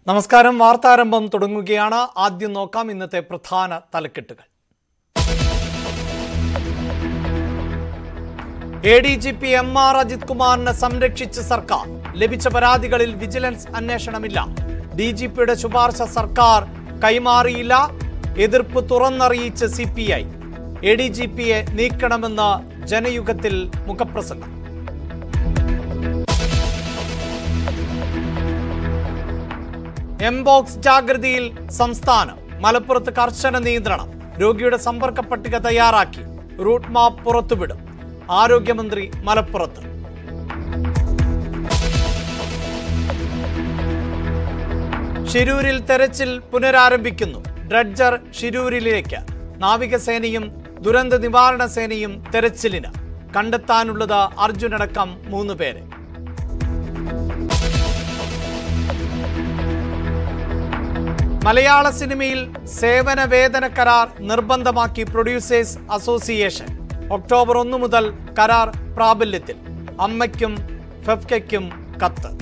നമസ്കാരം വാർത്താരംഭം തുടങ്ങുകയാണ് ആദ്യം നോക്കാം ഇന്നത്തെ പ്രധാന തലക്കെട്ടുകൾ A D G P M R Ajith കുമാറിനെ സംരക്ഷിച്ച് സർക്കാർ ലഭിച്ച പരാതികളിൽ വിജിലൻസ് അന്വേഷണമില്ല ഡി ജി പിയുടെ ശുപാർശ സർക്കാർ കൈമാറിയില്ല എതിർപ്പ് തുറന്നറിയിച്ച് C P I A D G പിയെ നീക്കണമെന്ന് ജനയുഗത്തിൽ മുഖപ്രസംഗം എംബോക്സ് ജാഗ്രതയിൽ സംസ്ഥാനം മലപ്പുറത്ത് കർശന നിയന്ത്രണം രോഗിയുടെ സമ്പർക്ക പട്ടിക തയ്യാറാക്കി റൂട്ട് മാപ്പ് പുറത്തുവിടും ആരോഗ്യമന്ത്രി മലപ്പുറത്ത് ഷിരൂരിൽ തെരച്ചിൽ പുനരാരംഭിക്കുന്നു ഡ്രഡ്ജർ ഷിരൂരിലേക്ക് നാവികസേനയും ദുരന്ത നിവാരണ സേനയും തെരച്ചിലിന് കണ്ടെത്താനുള്ളത് അർജുനടക്കം മൂന്ന് പേരെ മലയാള സിനിമയിൽ സേവന വേതന കരാർ നിർബന്ധമാക്കി പ്രൊഡ്യൂസേഴ്സ് അസോസിയേഷൻ ഒക്ടോബർ ഒന്ന് മുതൽ കരാർ പ്രാബല്യത്തിൽ അമ്മയ്ക്കും ഫെഫ്കയ്ക്കും കത്ത്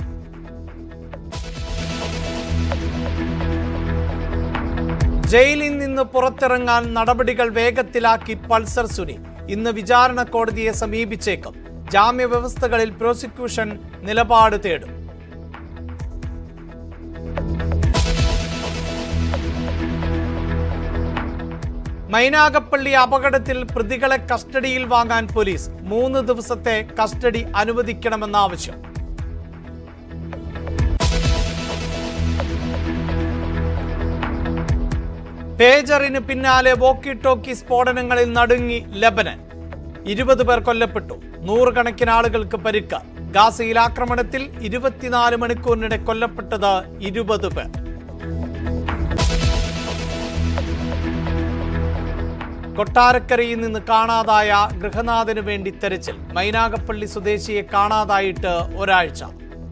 ജയിലിൽ നിന്ന് പുറത്തിറങ്ങാൻ നടപടികൾ വേഗത്തിലാക്കി പൾസർ സുനി ഇന്ന് വിചാരണ കോടതിയെ സമീപിച്ചേക്കും ജാമ്യവ്യവസ്ഥകളിൽ പ്രോസിക്യൂഷൻ നിലപാട് തേടും മൈനാഗപ്പള്ളി അപകടത്തിൽ പ്രതികളെ കസ്റ്റഡിയിൽ വാങ്ങാൻ പോലീസ് മൂന്ന് ദിവസത്തെ കസ്റ്റഡി അനുവദിക്കണമെന്ന ആവശ്യം പേജറിന് പിന്നാലെ വോക്കി ടോക്കി സ്ഫോടനങ്ങളിൽ നടുങ്ങി ലബനൻ ഇരുപത് പേർ കൊല്ലപ്പെട്ടു നൂറുകണക്കിന് ആളുകൾക്ക് പരിക്ക് ഗാസയിൽ ആക്രമണത്തിൽ ഇരുപത്തിനാല് മണിക്കൂറിനിടെ കൊല്ലപ്പെട്ടത് ഇരുപത് പേർ കൊട്ടാരക്കരയിൽ നിന്ന് കാണാതായ ഗൃഹനാഥന് വേണ്ടി തെരച്ചിൽ മൈനാഗപ്പള്ളി സ്വദേശിയെ കാണാതായിട്ട് ഒരാഴ്ച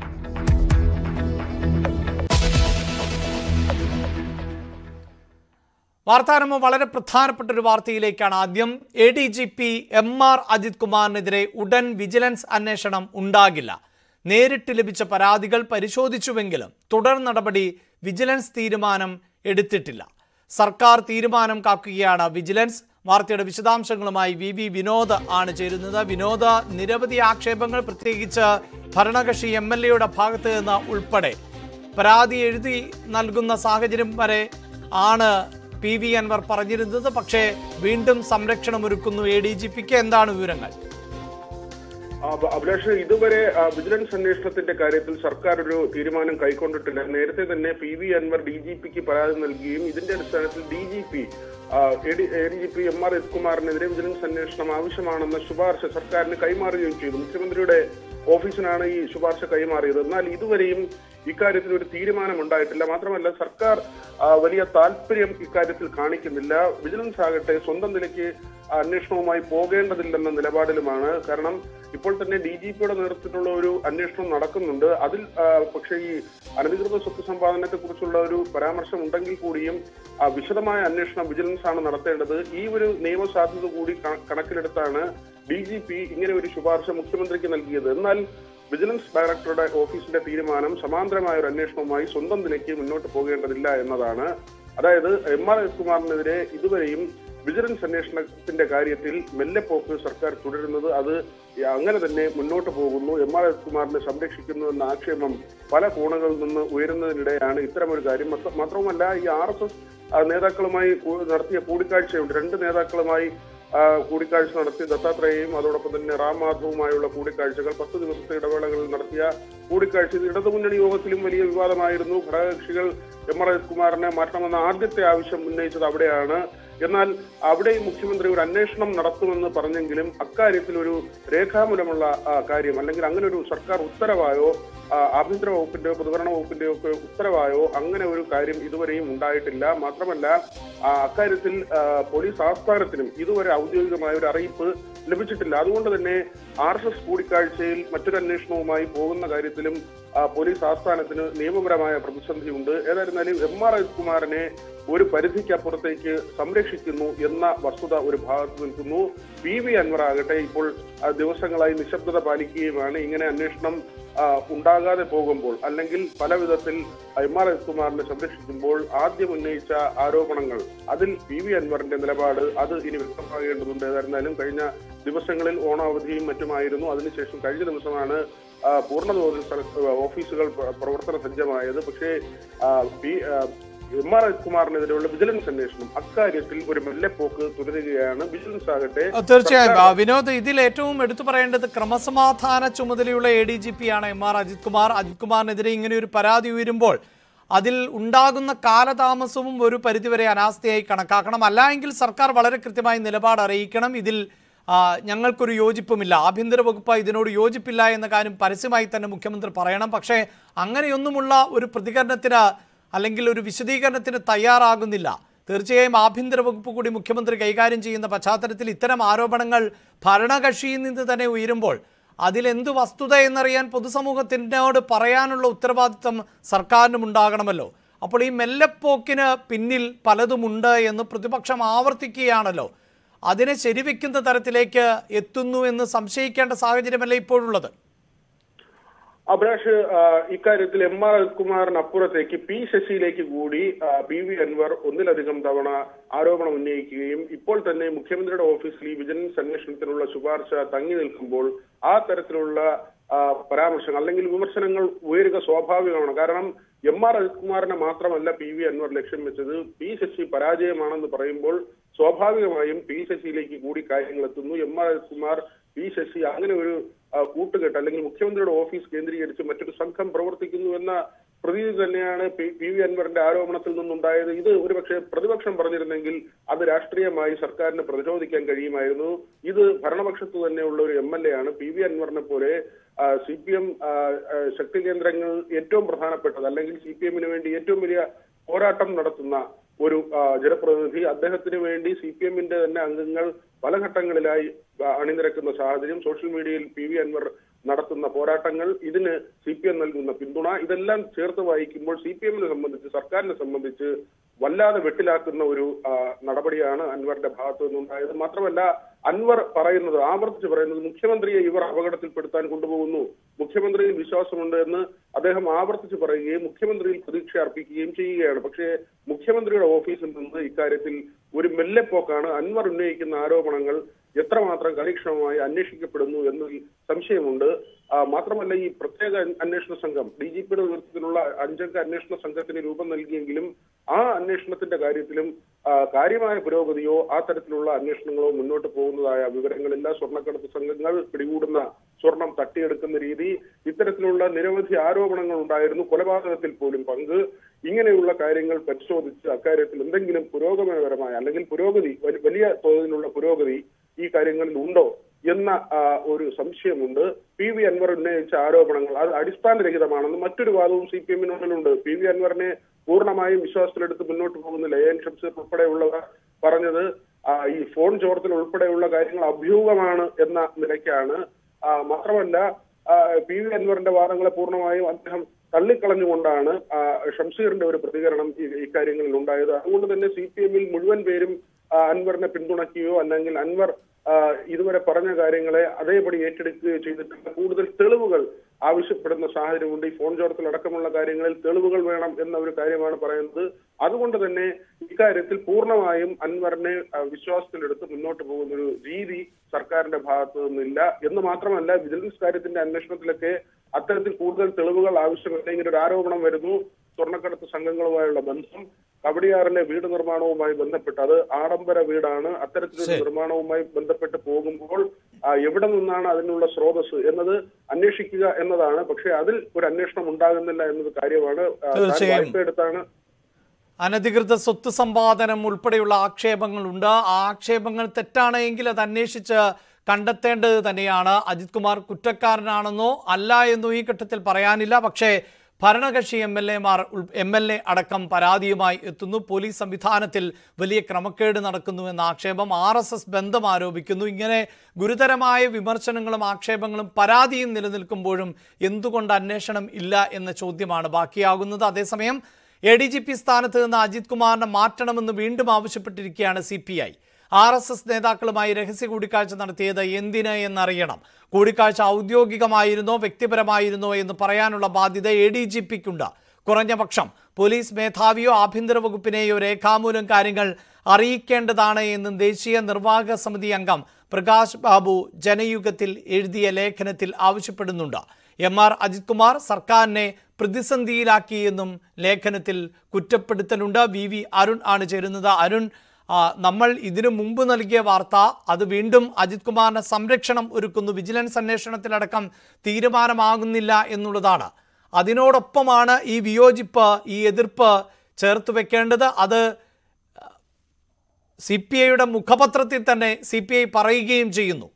വാർത്താരംഭം വളരെ പ്രധാനപ്പെട്ട ഒരു വാർത്തയിലേക്കാണ് ആദ്യം A D G P M R Ajith കുമാറിനെതിരെ ഉടൻ വിജിലൻസ് അന്വേഷണം ഉണ്ടാകില്ല നേരിട്ട് ലഭിച്ച പരാതികൾ പരിശോധിച്ചുവെങ്കിലും തുടർ നടപടി വിജിലൻസ് തീരുമാനം എടുത്തിട്ടില്ല സർക്കാർ തീരുമാനം കാക്കുകയാണ് വിജിലൻസ് വാർത്തയുടെ വിശദാംശങ്ങളുമായി വി വി വിനോദ് ആണ് ചേരുന്നത് വിനോദ് നിരവധി ആക്ഷേപങ്ങൾ പ്രത്യേകിച്ച് ഭരണകക്ഷി എം എൽ എയുടെ ഭാഗത്ത് നിന്ന് ഉൾപ്പെടെ പരാതി എഴുതി നൽകുന്ന സാഹചര്യം വരെ ആണ് പി വി അൻവർ പറഞ്ഞിരുന്നത് പക്ഷേ വീണ്ടും സംരക്ഷണം ഒരുക്കുന്നു എ ഡി ജി പിക്ക് എന്താണ് വിവരങ്ങൾ ആ, അഭ- അഭിലാഷ് ഇതുവരെ ആ, വിജിലൻസ് അന്വേഷണത്തിന്റെ കാര്യത്തിൽ സർക്കാർ ഒരു തീരുമാനം കൈക്കൊണ്ടിട്ടില്ല നേരത്തെ തന്നെ P V Anvar D G പിക്ക് പരാതി നൽകുകയും ഇതിന്റെ അടിസ്ഥാനത്തിൽ D G P A D G P M R കുമാറിനെതിരെ വിജിലൻസ് അന്വേഷണം ആവശ്യമാണെന്ന ശുപാർശ സർക്കാരിന് കൈമാറുകയും ചെയ്തു മുഖ്യമന്ത്രിയുടെ ഓഫീസിനാണ് ഈ ശുപാർശ കൈമാറിയത് എന്നാൽ ഇതുവരെയും ഇക്കാര്യത്തിൽ ഒരു തീരുമാനം ഉണ്ടായിട്ടില്ല മാത്രമല്ല സർക്കാർ ആ, വലിയ താല്പര്യം ഇക്കാര്യത്തിൽ കാണിക്കുന്നില്ല വിജിലൻസ് ആകട്ടെ സ്വന്തം നിലയ്ക്ക് ആ അന്വേഷണവുമായി പോകേണ്ടതില്ലെന്ന നിലപാടിലുമാണ് കാരണം ഇപ്പോൾ തന്നെ ഡി ജി പിയുടെ നേതൃത്വത്തിലുള്ള ഒരു അന്വേഷണം നടക്കുന്നുണ്ട് അതിൽ ആ, പക്ഷേ ഈ അനധികൃത സ്വത്ത് സമ്പാദനത്തെ കുറിച്ചുള്ള ഒരു പരാമർശം ഉണ്ടെങ്കിൽ കൂടിയും ആ, വിശദമായ അന്വേഷണം വിജിലൻസ് ആണ് നടത്തേണ്ടത് ഈ ഒരു നിയമസാധ്യത കൂടി കണ- കണക്കിലെടുത്താണ് ഡി ജി പി ഇങ്ങനെ ഒരു ശുപാർശ മുഖ്യമന്ത്രിക്ക് നൽകിയത് എന്നാൽ വിജിലൻസ് ഡയറക്ടറുടെ ഓഫീസിന്റെ തീരുമാനം സമാന്തരമായ ഒരു അന്വേഷണവുമായി സ്വന്തം നിലയ്ക്ക് മുന്നോട്ട് പോകേണ്ടതില്ല എന്നതാണ് അതായത് എം ആർ കുമാറിനെതിരെ ഇതുവരെയും വിജിലൻസ് അന്വേഷണത്തിന്റെ കാര്യത്തിൽ മെല്ലെപ്പോക്ക് സർക്കാർ തുടരുന്നത് അത് അങ്ങനെ തന്നെ മുന്നോട്ട് പോകുന്നു എം ആർ കുമാറിനെ സംരക്ഷിക്കുന്നു എന്ന ആക്ഷേപം പല കോണുകളിൽ നിന്ന് ഉയരുന്നതിനിടെയാണ് ഇത്തരമൊരു കാര്യം മത്ത- മാത്രവുമല്ല ഈ ആർ എസ് എസ് നേതാക്കളുമായി കൂ- നടത്തിയ കൂടിക്കാഴ്ചയുണ്ട് രണ്ട് നേതാക്കളുമായി ആ, കൂടിക്കാഴ്ച നടത്തി ദത്താത്രേയയും അതോടൊപ്പം തന്നെ റാം മാധവുമായുള്ള കൂടിക്കാഴ്ചകൾ പത്ത് ദിവസത്തെ ഇടവേളകളിൽ നടത്തിയ കൂടിക്കാഴ്ച ഇത് ഇടതുമുന്നണി യോഗത്തിലും വലിയ വിവാദമായിരുന്നു ഘടകകക്ഷികൾ എം ആർ എസ് കുമാറിനെ മാറ്റണമെന്ന ആദ്യത്തെ ആവശ്യം ഉന്നയിച്ചത് അവിടെയാണ് എന്നാൽ അവിടെയും മുഖ്യമന്ത്രി ഒരു അന്വേഷണം നടത്തുമെന്ന് പറഞ്ഞെങ്കിലും അക്കാര്യത്തിൽ ഒരു രേഖാമൂലമുള്ള ആ, കാര്യം അല്ലെങ്കിൽ അങ്ങനെ ഒരു സർക്കാർ ഉത്തരവായോ ആ, ആഭ്യന്തര വകുപ്പിന്റെയോ പൊതുഭരണ വകുപ്പിന്റെയോ ഒക്കെ ഉത്തരവായോ അങ്ങനെ ഒരു കാര്യം ഇതുവരെയും ഉണ്ടായിട്ടില്ല മാത്രമല്ല ആ, അക്കാര്യത്തിൽ ആ, പോലീസ് ആസ്ഥാനത്തിനും ഇതുവരെ ഔദ്യോഗികമായ ഒരു അറിയിപ്പ് ലഭിച്ചിട്ടില്ല അതുകൊണ്ട് തന്നെ ആർ എസ് എസ് കൂടിക്കാഴ്ചയിൽ മറ്റൊരു അന്വേഷണവുമായി പോകുന്ന കാര്യത്തിലും ആ, പോലീസ് ആസ്ഥാനത്തിന് നിയമപരമായ പ്രതിസന്ധിയുണ്ട് ഏതായിരുന്നാലും എം ആർ എസ് കുമാറിനെ ഒരു പരിധിക്കപ്പുറത്തേക്ക് സംരക്ഷിക്കുന്നു എന്ന വസ്തുത ഒരു ഭാഗത്ത് നിൽക്കുന്നു പി വി അൻവർ ആകട്ടെ ഇപ്പോൾ ആ, ദിവസങ്ങളായി നിശബ്ദത പാലിക്കുകയുമാണ് ഇങ്ങനെ അന്വേഷണം ആ, ഉണ്ടാകാതെ പോകുമ്പോൾ അല്ലെങ്കിൽ പല വിധത്തിൽ എം ആർ എസ് കുമാറിനെ സംരക്ഷിക്കുമ്പോൾ ആദ്യം ഉന്നയിച്ച ആരോപണങ്ങൾ അതിൽ പി വി അൻവറിന്റെ നിലപാട് അത് ഇനി വ്യക്തമാകേണ്ടതുണ്ട് ഏതായിരുന്നാലും കഴിഞ്ഞ ദിവസങ്ങളിൽ ഓണാവധിയും മറ്റുമായിരുന്നു അതിനുശേഷം കഴിഞ്ഞ ദിവസമാണ് ആ, പൂർണ്ണതോതിൽ സർ- ഓഫീസുകൾ പ്ര- പ്രവർത്തന സജ്ജമായത് പക്ഷേ ആ, പി ആ, എം ആർ എസ് കുമാറിനെതിരെയുള്ള വിജിലൻസ് അന്വേഷണം അക്കാര്യത്തിൽ ഒരു മെല്ലെപ്പോക്ക് തുടരുകയാണ് വിജിലൻസ് ആകട്ടെ തീർച്ചയായും ആ, വിനോദ് ഇതിൽ ഏറ്റവും എടുത്തു പറയേണ്ടത് ക്രമസമാധാന ചുമതലയുള്ള എ ഡി ജി പി ആണ് എം ആർ അജിത് കുമാർ അജിത് കുമാറിനെതിരെ ഇങ്ങനെ ഒരു പരാതി ഉയരുമ്പോൾ അതിൽ ഉണ്ടാകുന്ന കാലതാമസവും ഒരു പരിധിവരെ അനാസ്ഥയായി കണക്കാക്കണം അല്ല എങ്കിൽ സർക്കാർ വളരെ കൃത്യമായി നിലപാട് അറിയിക്കണം ഇതിൽ ആ, ഞങ്ങൾക്കൊരു യോജിപ്പുമില്ല ആഭ്യന്തര വകുപ്പ് ഇതിനോട് യോജിപ്പില്ല എന്ന കാര്യം പരസ്യമായി തന്നെ മുഖ്യമന്ത്രി പറയണം പക്ഷേ അങ്ങനെയൊന്നുമുള്ള ഒരു പ്രതികരണത്തിന് അല്ലെങ്കിൽ ഒരു വിശദീകരണത്തിന് തയ്യാറാകുന്നില്ല തീർച്ചയായും ആഭ്യന്തര വകുപ്പ് കൂടി മുഖ്യമന്ത്രി കൈകാര്യം ചെയ്യുന്ന പശ്ചാത്തലത്തിൽ ഇത്തരം ആരോപണങ്ങൾ ഭരണകക്ഷിയിൽ നിന്ന് തന്നെ ഉയരുമ്പോൾ അതിലെന്ത് വസ്തുത എന്നറിയാൻ പൊതുസമൂഹത്തിനോട് പറയാനുള്ള ഉത്തരവാദിത്വം സർക്കാരിനും ഉണ്ടാകണമല്ലോ അപ്പോൾ ഈ മെല്ലെപ്പോക്കിന് പിന്നിൽ പലതുമുണ്ട് എന്ന് പ്രതിപക്ഷം ആവർത്തിക്കുകയാണല്ലോ അതിനെ ശരിവെക്കുന്ന തരത്തിലേക്ക് എത്തുന്നു എന്ന് സംശയിക്കേണ്ട സാഹചര്യമല്ല ഇപ്പോഴുള്ളത് അഭിലാഷ് ആ, ഇക്കാര്യത്തിൽ എം ആർ കുമാറിനപ്പുറത്തേക്ക് പി ശശിയിലേക്ക് കൂടി ആ, പി വി അൻവർ ഒന്നിലധികം തവണ ആരോപണം ഉന്നയിക്കുകയും ഇപ്പോൾ തന്നെ മുഖ്യമന്ത്രിയുടെ ഓഫീസിൽ ഈ വിജിലൻസ് അന്വേഷണത്തിനുള്ള ശുപാർശ തങ്ങി നിൽക്കുമ്പോൾ ആ തരത്തിലുള്ള ആ, പരാമർശങ്ങൾ അല്ലെങ്കിൽ വിമർശനങ്ങൾ ഉയരുക സ്വാഭാവികമാണ് കാരണം എം ആർ അജിത്കുമാറിനെ മാത്രമല്ല പി വി അൻവർ ലക്ഷ്യം വെച്ചത് പി ശശി പരാജയമാണെന്ന് പറയുമ്പോൾ സ്വാഭാവികമായും പി ശശിയിലേക്ക് കൂടി കാര്യങ്ങൾ എത്തുന്നു M R Ajithkumar P Sasi അങ്ങനെ ഒരു ആ, കൂട്ടുകെട്ട് അല്ലെങ്കിൽ മുഖ്യമന്ത്രിയുടെ ഓഫീസ് കേന്ദ്രീകരിച്ച് മറ്റൊരു സംഘം പ്രവർത്തിക്കുന്നു എന്ന പ്രതീതി തന്നെയാണ് പി പി വി അൻവറിന്റെ ആരോപണത്തിൽ നിന്നുണ്ടായത് ഇത് ഒരുപക്ഷെ പ്രതിപക്ഷം പറഞ്ഞിരുന്നെങ്കിൽ അത് രാഷ്ട്രീയമായി സർക്കാരിന് പ്രതിരോധിക്കാൻ കഴിയുമായിരുന്നു ഇത് ഭരണപക്ഷത്ത് തന്നെയുള്ള ഒരു എം എൽ എ ആണ് പി വി അൻവറിനെ പോലെ സി പി എം ശക്തി കേന്ദ്രങ്ങൾ ഏറ്റവും പ്രധാനപ്പെട്ടത് അല്ലെങ്കിൽ സി പി എമ്മിന് വേണ്ടി ഏറ്റവും വലിയ പോരാട്ടം നടത്തുന്ന ഒരു ആ, ജനപ്രതിനിധി അദ്ദേഹത്തിന് വേണ്ടി സി പി എമ്മിന്റെ തന്നെ അംഗങ്ങൾ പല ഘട്ടങ്ങളിലായി ആ, അണിനിരക്കുന്ന സാഹചര്യം സോഷ്യൽ മീഡിയയിൽ പി വി അൻവർ നടത്തുന്ന പോരാട്ടങ്ങൾ ഇതിന് സി പി എം നൽകുന്ന പിന്തുണ ഇതെല്ലാം ചേർത്ത് വായിക്കുമ്പോൾ സി പി എമ്മിനെ സംബന്ധിച്ച് സർക്കാരിനെ സംബന്ധിച്ച് വല്ലാതെ വെട്ടിലാക്കുന്ന ഒരു ആ, നടപടിയാണ് അൻവറിന്റെ ഭാഗത്തു നിന്നുണ്ടായത് മാത്രമല്ല അൻവർ പറയുന്നത് ആവർത്തിച്ച് പറയുന്നത് മുഖ്യമന്ത്രിയെ ഇവർ അപകടത്തിൽപ്പെടുത്താൻ കൊണ്ടുപോകുന്നു മുഖ്യമന്ത്രിയിൽ വിശ്വാസമുണ്ട് എന്ന് അദ്ദേഹം ആവർത്തിച്ച് പറയുകയും മുഖ്യമന്ത്രിയിൽ പ്രതീക്ഷ അർപ്പിക്കുകയും ചെയ്യുകയാണ് പക്ഷേ മുഖ്യമന്ത്രിയുടെ ഓഫീസിൽ നിന്ന് ഇക്കാര്യത്തിൽ ഒരു മെല്ലെപ്പോക്കാണ് അൻവർ ഉന്നയിക്കുന്ന ആരോപണങ്ങൾ എത്രമാത്രം കാര്യക്ഷമമായി അന്വേഷിക്കപ്പെടുന്നു എന്നതിൽ സംശയമുണ്ട് ആ, മാത്രമല്ല ഈ പ്രത്യേക അന്വേഷണ സംഘം ഡി ജി പിയുടെ നേതൃത്വത്തിലുള്ള അഞ്ചംഗ അന്വേഷണ സംഘത്തിന് രൂപം നൽകിയെങ്കിലും ആ അന്വേഷണത്തിന്റെ കാര്യത്തിലും ആ, കാര്യമായ പുരോഗതിയോ ആ തരത്തിലുള്ള അന്വേഷണങ്ങളോ മുന്നോട്ട് പോകുന്നതായ വിവരങ്ങളില്ല സ്വർണ്ണക്കടത്ത് സംഘങ്ങൾ പിടികൂടുന്ന സ്വർണം തട്ടിയെടുക്കുന്ന രീതി ഇത്തരത്തിലുള്ള നിരവധി ആരോപണങ്ങൾ ഉണ്ടായിരുന്നു കൊലപാതകത്തിൽ പോലും പങ്ക് ഇങ്ങനെയുള്ള കാര്യങ്ങൾ പരിശോധിച്ച് അക്കാര്യത്തിൽ എന്തെങ്കിലും പുരോഗമനപരമായ അല്ലെങ്കിൽ പുരോഗതി വലി- വലിയ തോതിലുള്ള പുരോഗതി ഈ കാര്യങ്ങളിൽ ഉണ്ടോ എന്ന ആ, ഒരു സംശയമുണ്ട് പി വി അൻവർ ഉന്നയിച്ച ആരോപണങ്ങൾ അത് അടിസ്ഥാനരഹിതമാണെന്ന് മറ്റൊരു വാദവും സി പി എമ്മിനുള്ളിലുണ്ട് പി വി അൻവറിനെ പൂർണ്ണമായും വിശ്വാസത്തിലെടുത്ത് മുന്നോട്ട് പോകുന്നില്ല എ എൻ ഷംസീർ ഉൾപ്പെടെയുള്ളവർ പറഞ്ഞത് ആ, ഈ ഫോൺ ചോർത്തൽ ഉൾപ്പെടെയുള്ള കാര്യങ്ങൾ അഭ്യൂഹമാണ് എന്ന നിലയ്ക്കാണ് ആ, മാത്രമല്ല ആ, പി വി അൻവറിന്റെ വാദങ്ങളെ പൂർണ്ണമായും അദ്ദേഹം തള്ളിക്കളഞ്ഞുകൊണ്ടാണ് ആ, ഷംസീറിന്റെ ഒരു പ്രതികരണം ഈ- ഇക്കാര്യങ്ങളിൽ ഉണ്ടായത് അതുകൊണ്ട് തന്നെ സി പി എമ്മിൽ മുഴുവൻ പേരും ആ, അൻവറിനെ പിന്തുണയ്ക്കുകയോ അല്ലെങ്കിൽ അൻവർ ആ, ഇതുവരെ പറഞ്ഞ കാര്യങ്ങളെ അതേപടി ഏറ്റെടുക്കുകയോ ചെയ്തിട്ടില്ല കൂടുതൽ തെളിവുകൾ ആവശ്യപ്പെടുന്ന സാഹചര്യമുണ്ട് ഈ ഫോൺ ചോർത്തൽ അടക്കമുള്ള കാര്യങ്ങളിൽ തെളിവുകൾ വേണം എന്ന ഒരു കാര്യമാണ് പറയുന്നത് അതുകൊണ്ട് തന്നെ ഇക്കാര്യത്തിൽ പൂർണ്ണമായും അൻവറിനെ ആ, വിശ്വാസത്തിലെടുത്ത് മുന്നോട്ട് പോകുന്ന ഒരു രീതി സർക്കാരിന്റെ ഭാഗത്തു നിന്നില്ല എന്ന് മാത്രമല്ല വിജിലൻസ് കാര്യത്തിന്റെ അന്വേഷണത്തിലൊക്കെ അത്തരത്തിൽ കൂടുതൽ തെളിവുകൾ ആവശ്യമില്ല ഇങ്ങനെ ഒരു ആരോപണം വരുന്നു സ്വർണ്ണക്കടത്ത് സംഘങ്ങളുമായുള്ള ബന്ധം കവടിയാറിലെ വീട് നിർമ്മാണവുമായി ബന്ധപ്പെട്ട് അത് ആഡംബര വീടാണ് അത്തരത്തിലൊരു ശരി. നിർമ്മാണവുമായി ബന്ധപ്പെട്ട് പോകുമ്പോൾ ആ, എവിടെ നിന്നാണ് അതിനുള്ള സ്രോതസ് എന്നത് അന്വേഷിക്കുക എന്നതാണ് പക്ഷേ അതിൽ ഒരു അന്വേഷണം ഉണ്ടാകുന്നില്ല എന്നത് കാര്യമാണ് ആ, താൻ തീർച്ചയായും. വായ്പ എടുത്താണ് അനധികൃത സ്വത്ത് സമ്പാദനം ഉൾപ്പെടെയുള്ള ആക്ഷേപങ്ങളുണ്ട് ആ ആക്ഷേപങ്ങൾ തെറ്റാണ് എങ്കിൽ അത് അന്വേഷിച്ച് കണ്ടെത്തേണ്ടത് തന്നെയാണ് അജിത് കുമാർ കുറ്റക്കാരനാണെന്നോ അല്ല എന്നോ ഈ ഘട്ടത്തിൽ പറയാനില്ല പക്ഷേ ഭരണകക്ഷി എം എൽ എമാർ എം എൽ എ അടക്കം പരാതിയുമായി എത്തുന്നു പോലീസ് സംവിധാനത്തിൽ വലിയ ക്രമക്കേട് നടക്കുന്നു എന്ന ആക്ഷേപം ആർ എസ് എസ് ബന്ധം ആരോപിക്കുന്നു ഇങ്ങനെ ഗുരുതരമായ വിമർശനങ്ങളും ആക്ഷേപങ്ങളും പരാതിയും നിലനിൽക്കുമ്പോഴും എന്തുകൊണ്ട് അന്വേഷണം ഇല്ല എന്ന ചോദ്യമാണ് ബാക്കിയാകുന്നത് അതേസമയം എ ഡി ജി പി സ്ഥാനത്ത് നിന്ന് അജിത് കുമാറിനെ മാറ്റണമെന്ന് വീണ്ടും ആവശ്യപ്പെട്ടിരിക്കുകയാണ് C P I R S S നേതാക്കളുമായി രഹസ്യ കൂടിക്കാഴ്ച നടത്തിയത് എന്തിന് എന്നറിയണം കൂടിക്കാഴ്ച ഔദ്യോഗികമായിരുന്നോ വ്യക്തിപരമായിരുന്നോ എന്ന് പറയാനുള്ള ബാധ്യത എ ഡി ജി പിക്കുണ്ട് കുറഞ്ഞ പക്ഷം പോലീസ് മേധാവിയോ ആഭ്യന്തര വകുപ്പിനെയോ രേഖാമൂലം കാര്യങ്ങൾ അറിയിക്കേണ്ടതാണ് എന്നും ദേശീയ നിർവാഹക സമിതി അംഗം പ്രകാശ് ബാബു ജനയുഗത്തിൽ എഴുതിയ ലേഖനത്തിൽ ആവശ്യപ്പെടുന്നുണ്ട് എം ആർ അജിത് കുമാർ സർക്കാരിനെ പ്രതിസന്ധിയിലാക്കിയെന്നും ലേഖനത്തിൽ കുറ്റപ്പെടുത്തലുണ്ട് വി വി അരുൺ ആണ് ചേരുന്നത് അരുൺ ആ, നമ്മൾ ഇതിനു മുമ്പ് നൽകിയ വാർത്ത അത് വീണ്ടും അജിത് കുമാറിന് സംരക്ഷണം ഒരുക്കുന്നു വിജിലൻസ് അന്വേഷണത്തിലടക്കം തീരുമാനമാകുന്നില്ല എന്നുള്ളതാണ് അതിനോടൊപ്പമാണ് ഈ വിയോജിപ്പ് ഈ എതിർപ്പ് ചേർത്ത് വെക്കേണ്ടത് അത് സി പി ഐയുടെ മുഖപത്രത്തിൽ തന്നെ സി പി ഐ പറയുകയും ചെയ്യുന്നു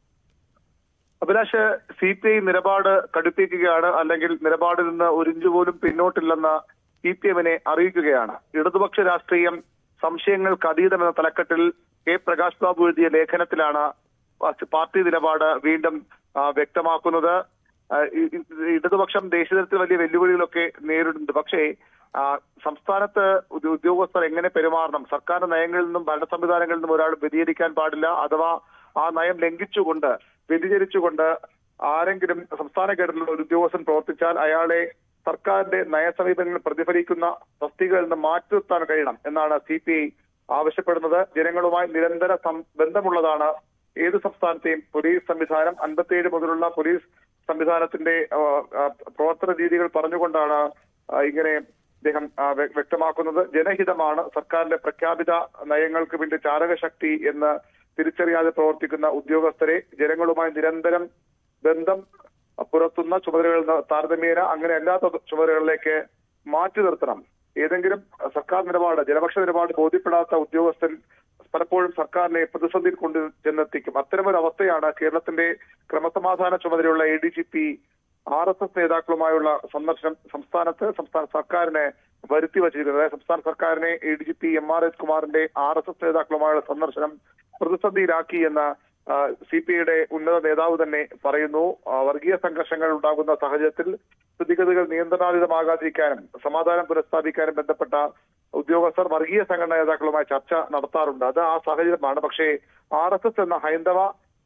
അഭിലാഷ് സി പി ഐ നിലപാട് കടുപ്പിക്കുകയാണ് അല്ലെങ്കിൽ നിലപാടിൽ നിന്ന് ഒരു ഇഞ്ച് പോലും പിന്നോട്ടില്ലെന്ന് സി പി എമ്മിനെ അറിയിക്കുകയാണ് ഇടതുപക്ഷ രാഷ്ട്രീയം സംശയങ്ങൾക്ക് അതീതമെന്ന തലക്കെട്ടിൽ കെ പ്രകാശ് ബാബു എഴുതിയ ലേഖനത്തിലാണ് പാർട്ടി നിലപാട് വീണ്ടും ആ, വ്യക്തമാക്കുന്നത് ആ, ഇ- ഇ- ഇടതുപക്ഷം ദേശീയതലത്തിൽ വലിയ വെല്ലുവിളികളൊക്കെ നേരിടുന്നുണ്ട് പക്ഷേ ആ, സംസ്ഥാനത്ത് ഉദ്യോ- ഉദ്യോഗസ്ഥർ എങ്ങനെ പെരുമാറണം സർക്കാർ നയങ്ങളിൽ നിന്നും ഭരണ സംവിധാനങ്ങളിൽ നിന്നും ഒരാൾ വ്യതിചരിക്കാൻ പാടില്ല അഥവാ ആ നയം ലംഘിച്ചുകൊണ്ട് വ്യതിചരിച്ചുകൊണ്ട് ആരെങ്കിലും സംസ്ഥാന ഘടകത്തിലുള്ള ഒരു ഉദ്യോഗസ്ഥൻ പ്രവർത്തിച്ചാൽ അയാളെ സർക്കാരിന്റെ നയസമീപനങ്ങൾ പ്രതിഫലിക്കുന്ന തസ്തികകളിൽ നിന്ന് മാറ്റി നിർത്താൻ കഴിയണം എന്നാണ് സി പി ഐ ആവശ്യപ്പെടുന്നത് ജനങ്ങളുമായി നിരന്തര സം- ബന്ധമുള്ളതാണ് ഏത് സംസ്ഥാനത്തെയും പോലീസ് സംവിധാനം അൻപത്തിയേഴ് മുതലുള്ള പോലീസ് സംവിധാനത്തിന്റെ ആ, ആ, പ്രവർത്തന രീതികൾ പറഞ്ഞുകൊണ്ടാണ് ആ, ഇങ്ങനെ അദ്ദേഹം ആ, വ്യ- വ്യക്തമാക്കുന്നത് ജനഹിതമാണ് സർക്കാരിന്റെ പ്രഖ്യാപിത നയങ്ങൾക്ക് വേണ്ടി ചാരകശക്തി എന്ന് തിരിച്ചറിയാതെ പ്രവർത്തിക്കുന്ന ഉദ്യോഗസ്ഥരെ ജനങ്ങളുമായി നിരന്തരം ബന്ധം പുലർത്തുന്ന ചുമതലകളിൽ നിന്ന് താരതമ്യേന അങ്ങനെ അല്ലാത്ത ചുമതലകളിലേക്ക് മാറ്റി നിർത്തണം ഏതെങ്കിലും സർക്കാർ നിലപാട് ജനപക്ഷ നിലപാട് ബോധ്യപ്പെടാത്ത ഉദ്യോഗസ്ഥൻ പലപ്പോഴും സർക്കാരിനെ പ്രതിസന്ധിയിൽ കൊണ്ട് ചെന്നെത്തിക്കും അത്തരമൊരു അവസ്ഥയാണ് കേരളത്തിന്റെ ക്രമസമാധാന ചുമതലയുള്ള A D G P R S S നേതാക്കളുമായുള്ള സന്ദർശനം സംസ്ഥാനത്ത് സംസ്ഥാന സർക്കാരിനെ വരുത്തി വച്ചിരിക്കുന്നത് അതായത് സംസ്ഥാന സർക്കാരിനെ A D G P M R S കുമാറിന്റെ ആർ എസ് എസ് നേതാക്കളുമായുള്ള സന്ദർശനം പ്രതിസന്ധിയിലാക്കി എന്ന് സി പി ഐയുടെ ഉന്നത നേതാവ് തന്നെ പറയുന്നു ആ, വർഗീയ സംഘർഷങ്ങൾ ഉണ്ടാകുന്ന സാഹചര്യത്തിൽ സ്ഥിതിഗതികൾ നിയന്ത്രണാതീതമാകാതിരിക്കാനും സമാധാനം പുനഃസ്ഥാപിക്കാനും ബന്ധപ്പെട്ട ഉദ്യോഗസ്ഥർ വർഗീയ സംഘടനാ നേതാക്കളുമായി ചർച്ച നടത്താറുണ്ട് അത് ആ സാഹചര്യമാണ് പക്ഷേ ആർ എസ് എസ് എന്ന ഹൈന്ദവ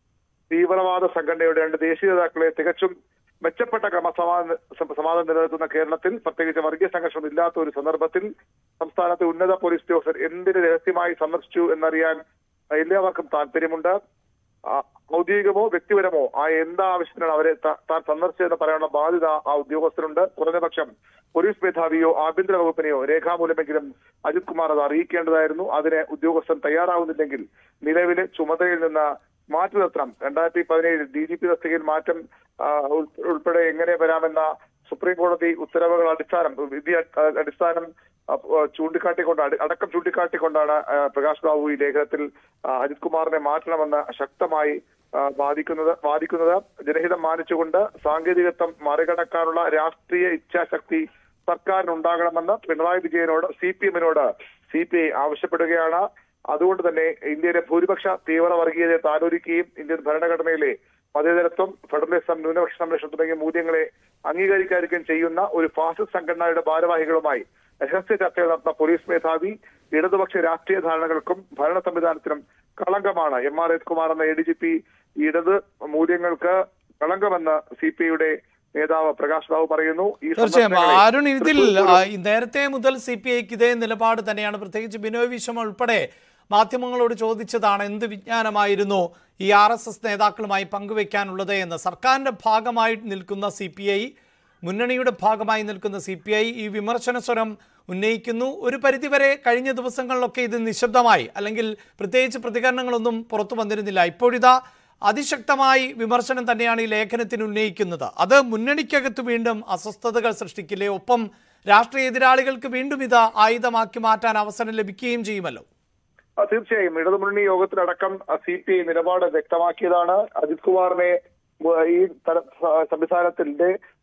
തീവ്രവാദ സംഘടനയുടെ രണ്ട് ദേശീയ നേതാക്കളെ തികച്ചും മെച്ചപ്പെട്ട ക്രമസമാധാന സമാധാനം നിലനിർത്തുന്ന കേരളത്തിൽ പ്രത്യേകിച്ച് വർഗീയ സംഘർഷം ഇല്ലാത്ത ഒരു സന്ദർഭത്തിൽ സംസ്ഥാനത്തെ ഉന്നത പോലീസ് ഉദ്യോഗസ്ഥർ എന്തിന് രഹസ്യമായി സന്ദർശിച്ചു എന്നറിയാൻ എല്ലാവർക്കും താല്പര്യമുണ്ട് ആ, ഔദ്യോഗികമോ വ്യക്തിപരമോ ആ എന്താ ആവശ്യത്തിനാണ് അവരെ ത- താൻ സന്ദർശിച്ചതെന്ന് പറയാനുള്ള ബാധ്യത ആ ഉദ്യോഗസ്ഥരുണ്ട് കുറഞ്ഞപക്ഷം പോലീസ് മേധാവിയോ ആഭ്യന്തര വകുപ്പിനെയോ രേഖാമൂലമെങ്കിലും അജിത് കുമാർ അത് അറിയിക്കേണ്ടതായിരുന്നു അതിന് ഉദ്യോഗസ്ഥൻ തയ്യാറാവുന്നില്ലെങ്കിൽ നിലവിലെ ചുമതലയിൽ നിന്ന് മാറ്റി നിർത്തണം രണ്ടായിരത്തി പതിനേഴിൽ ഡി ജി പി തസ്തികയിൽ മാറ്റം ആ, ഉൾ- ഉൾപ്പെടെ എങ്ങനെ വരാമെന്ന സുപ്രീം കോടതി ഉത്തരവുകൾ അടിസ്ഥാനം വിധി അ- അടിസ്ഥാനം ആ, ആ, ചൂണ്ടിക്കാട്ടിക്കൊണ്ട് അടി- അടക്കം ചൂണ്ടിക്കാട്ടിക്കൊണ്ടാണ് ആ, പ്രകാശ് ബാബു ഈ ലേഖനത്തിൽ ആ, അജിത് കുമാറിനെ മാറ്റണമെന്ന് ശക്തമായി ആ, വാദിക്കുന്നത് വാദിക്കുന്നത് ജനഹിതം മാനിച്ചുകൊണ്ട് സാങ്കേതികത്വം മറികടക്കാനുള്ള രാഷ്ട്രീയ ഇച്ഛാശക്തി സർക്കാരിനുണ്ടാകണമെന്ന് പിണറായി വിജയനോട് സി പി എമ്മിനോട് സി പി ഐ ആവശ്യപ്പെടുകയാണ് അതുകൊണ്ട് തന്നെ ഇന്ത്യയിലെ ഭൂരിപക്ഷ തീവ്ര വർഗീയതയെ താലോലിക്കുകയും ഇന്ത്യൻ ഭരണഘടനയിലെ മതേതരത്വം ഫെഡറലിസം ന്യൂനപക്ഷ സംരക്ഷണം തുടങ്ങിയ മൂല്യങ്ങളെ അംഗീകരിക്കാതിരിക്കുകയും ചെയ്യുന്ന ഒരു ഫാസിസ്റ്റ് സംഘടനയുടെ ഭാരവാഹികളുമായി രഹസ്യ ചർച്ചകൾ നടത്തുന്ന പോലീസ് മേധാവി ഇടതുപക്ഷ രാഷ്ട്രീയ ധാരണകൾക്കും ഭരണ സംവിധാനത്തിനും കളങ്കമാണ് എം ആർ എസ് കുമാർ എന്ന എ ഡി ജി പി ഇടത് മൂല്യങ്ങൾക്ക് കളങ്കമെന്ന് സി പി ഐയുടെ നേതാവ് പ്രകാശ് ബാബു പറയുന്നു ഈ തീർച്ചയായും സന്ദർശനങ്ങളെ അരുൺ ഇതിൽ തൃശൂർ ആ, ഈ നേരത്തെ മുതൽ സി പി ഐക്ക് ഇതേ നിലപാട് തന്നെയാണ് പ്രത്യേകിച്ച് ബിനോയ് വിശ്വം ഉൾപ്പെടെ മാധ്യമങ്ങളോട് ചോദിച്ചതാണ് എന്ത് വിജ്ഞാനമായിരുന്നു ഈ ആർ എസ് എസ് നേതാക്കളുമായി പങ്കുവെക്കാനുള്ളത് എന്ന് സർക്കാരിന്റെ ഭാഗമായി നിൽക്കുന്ന സി പി ഐ മുന്നണിയുടെ ഭാഗമായി നിൽക്കുന്ന സി പി ഐ ഈ വിമർശന സ്വരം ഉന്നയിക്കുന്നു ഒരു പരിധിവരെ കഴിഞ്ഞ ദിവസങ്ങളിലൊക്കെ ഇത് നിശബ്ദമായി അല്ലെങ്കിൽ പ്രത്യേകിച്ച് പ്രതികരണങ്ങളൊന്നും പുറത്തു വന്നിരുന്നില്ല ഇപ്പോഴിതാ അതിശക്തമായി വിമർശനം തന്നെയാണ് ഈ ലേഖനത്തിന് ഉന്നയിക്കുന്നത് അത് മുന്നണിക്കകത്ത് വീണ്ടും അസ്വസ്ഥതകൾ സൃഷ്ടിക്കില്ലേ ഒപ്പം രാഷ്ട്രീയ എതിരാളികൾക്ക് വീണ്ടും ഇത് ആയുധമാക്കി മാറ്റാൻ അവസരം ലഭിക്കുകയും ചെയ്യുമല്ലോ ആ, തീർച്ചയായും ഇടതുമുന്നണി യോഗത്തിലടക്കം സി പി ഐ നിലപാട് വ്യക്തമാക്കിയതാണ് അജിത് കുമാറിനെ മു- ഈ തര- സ- സംവിധാനത്തിന്റെ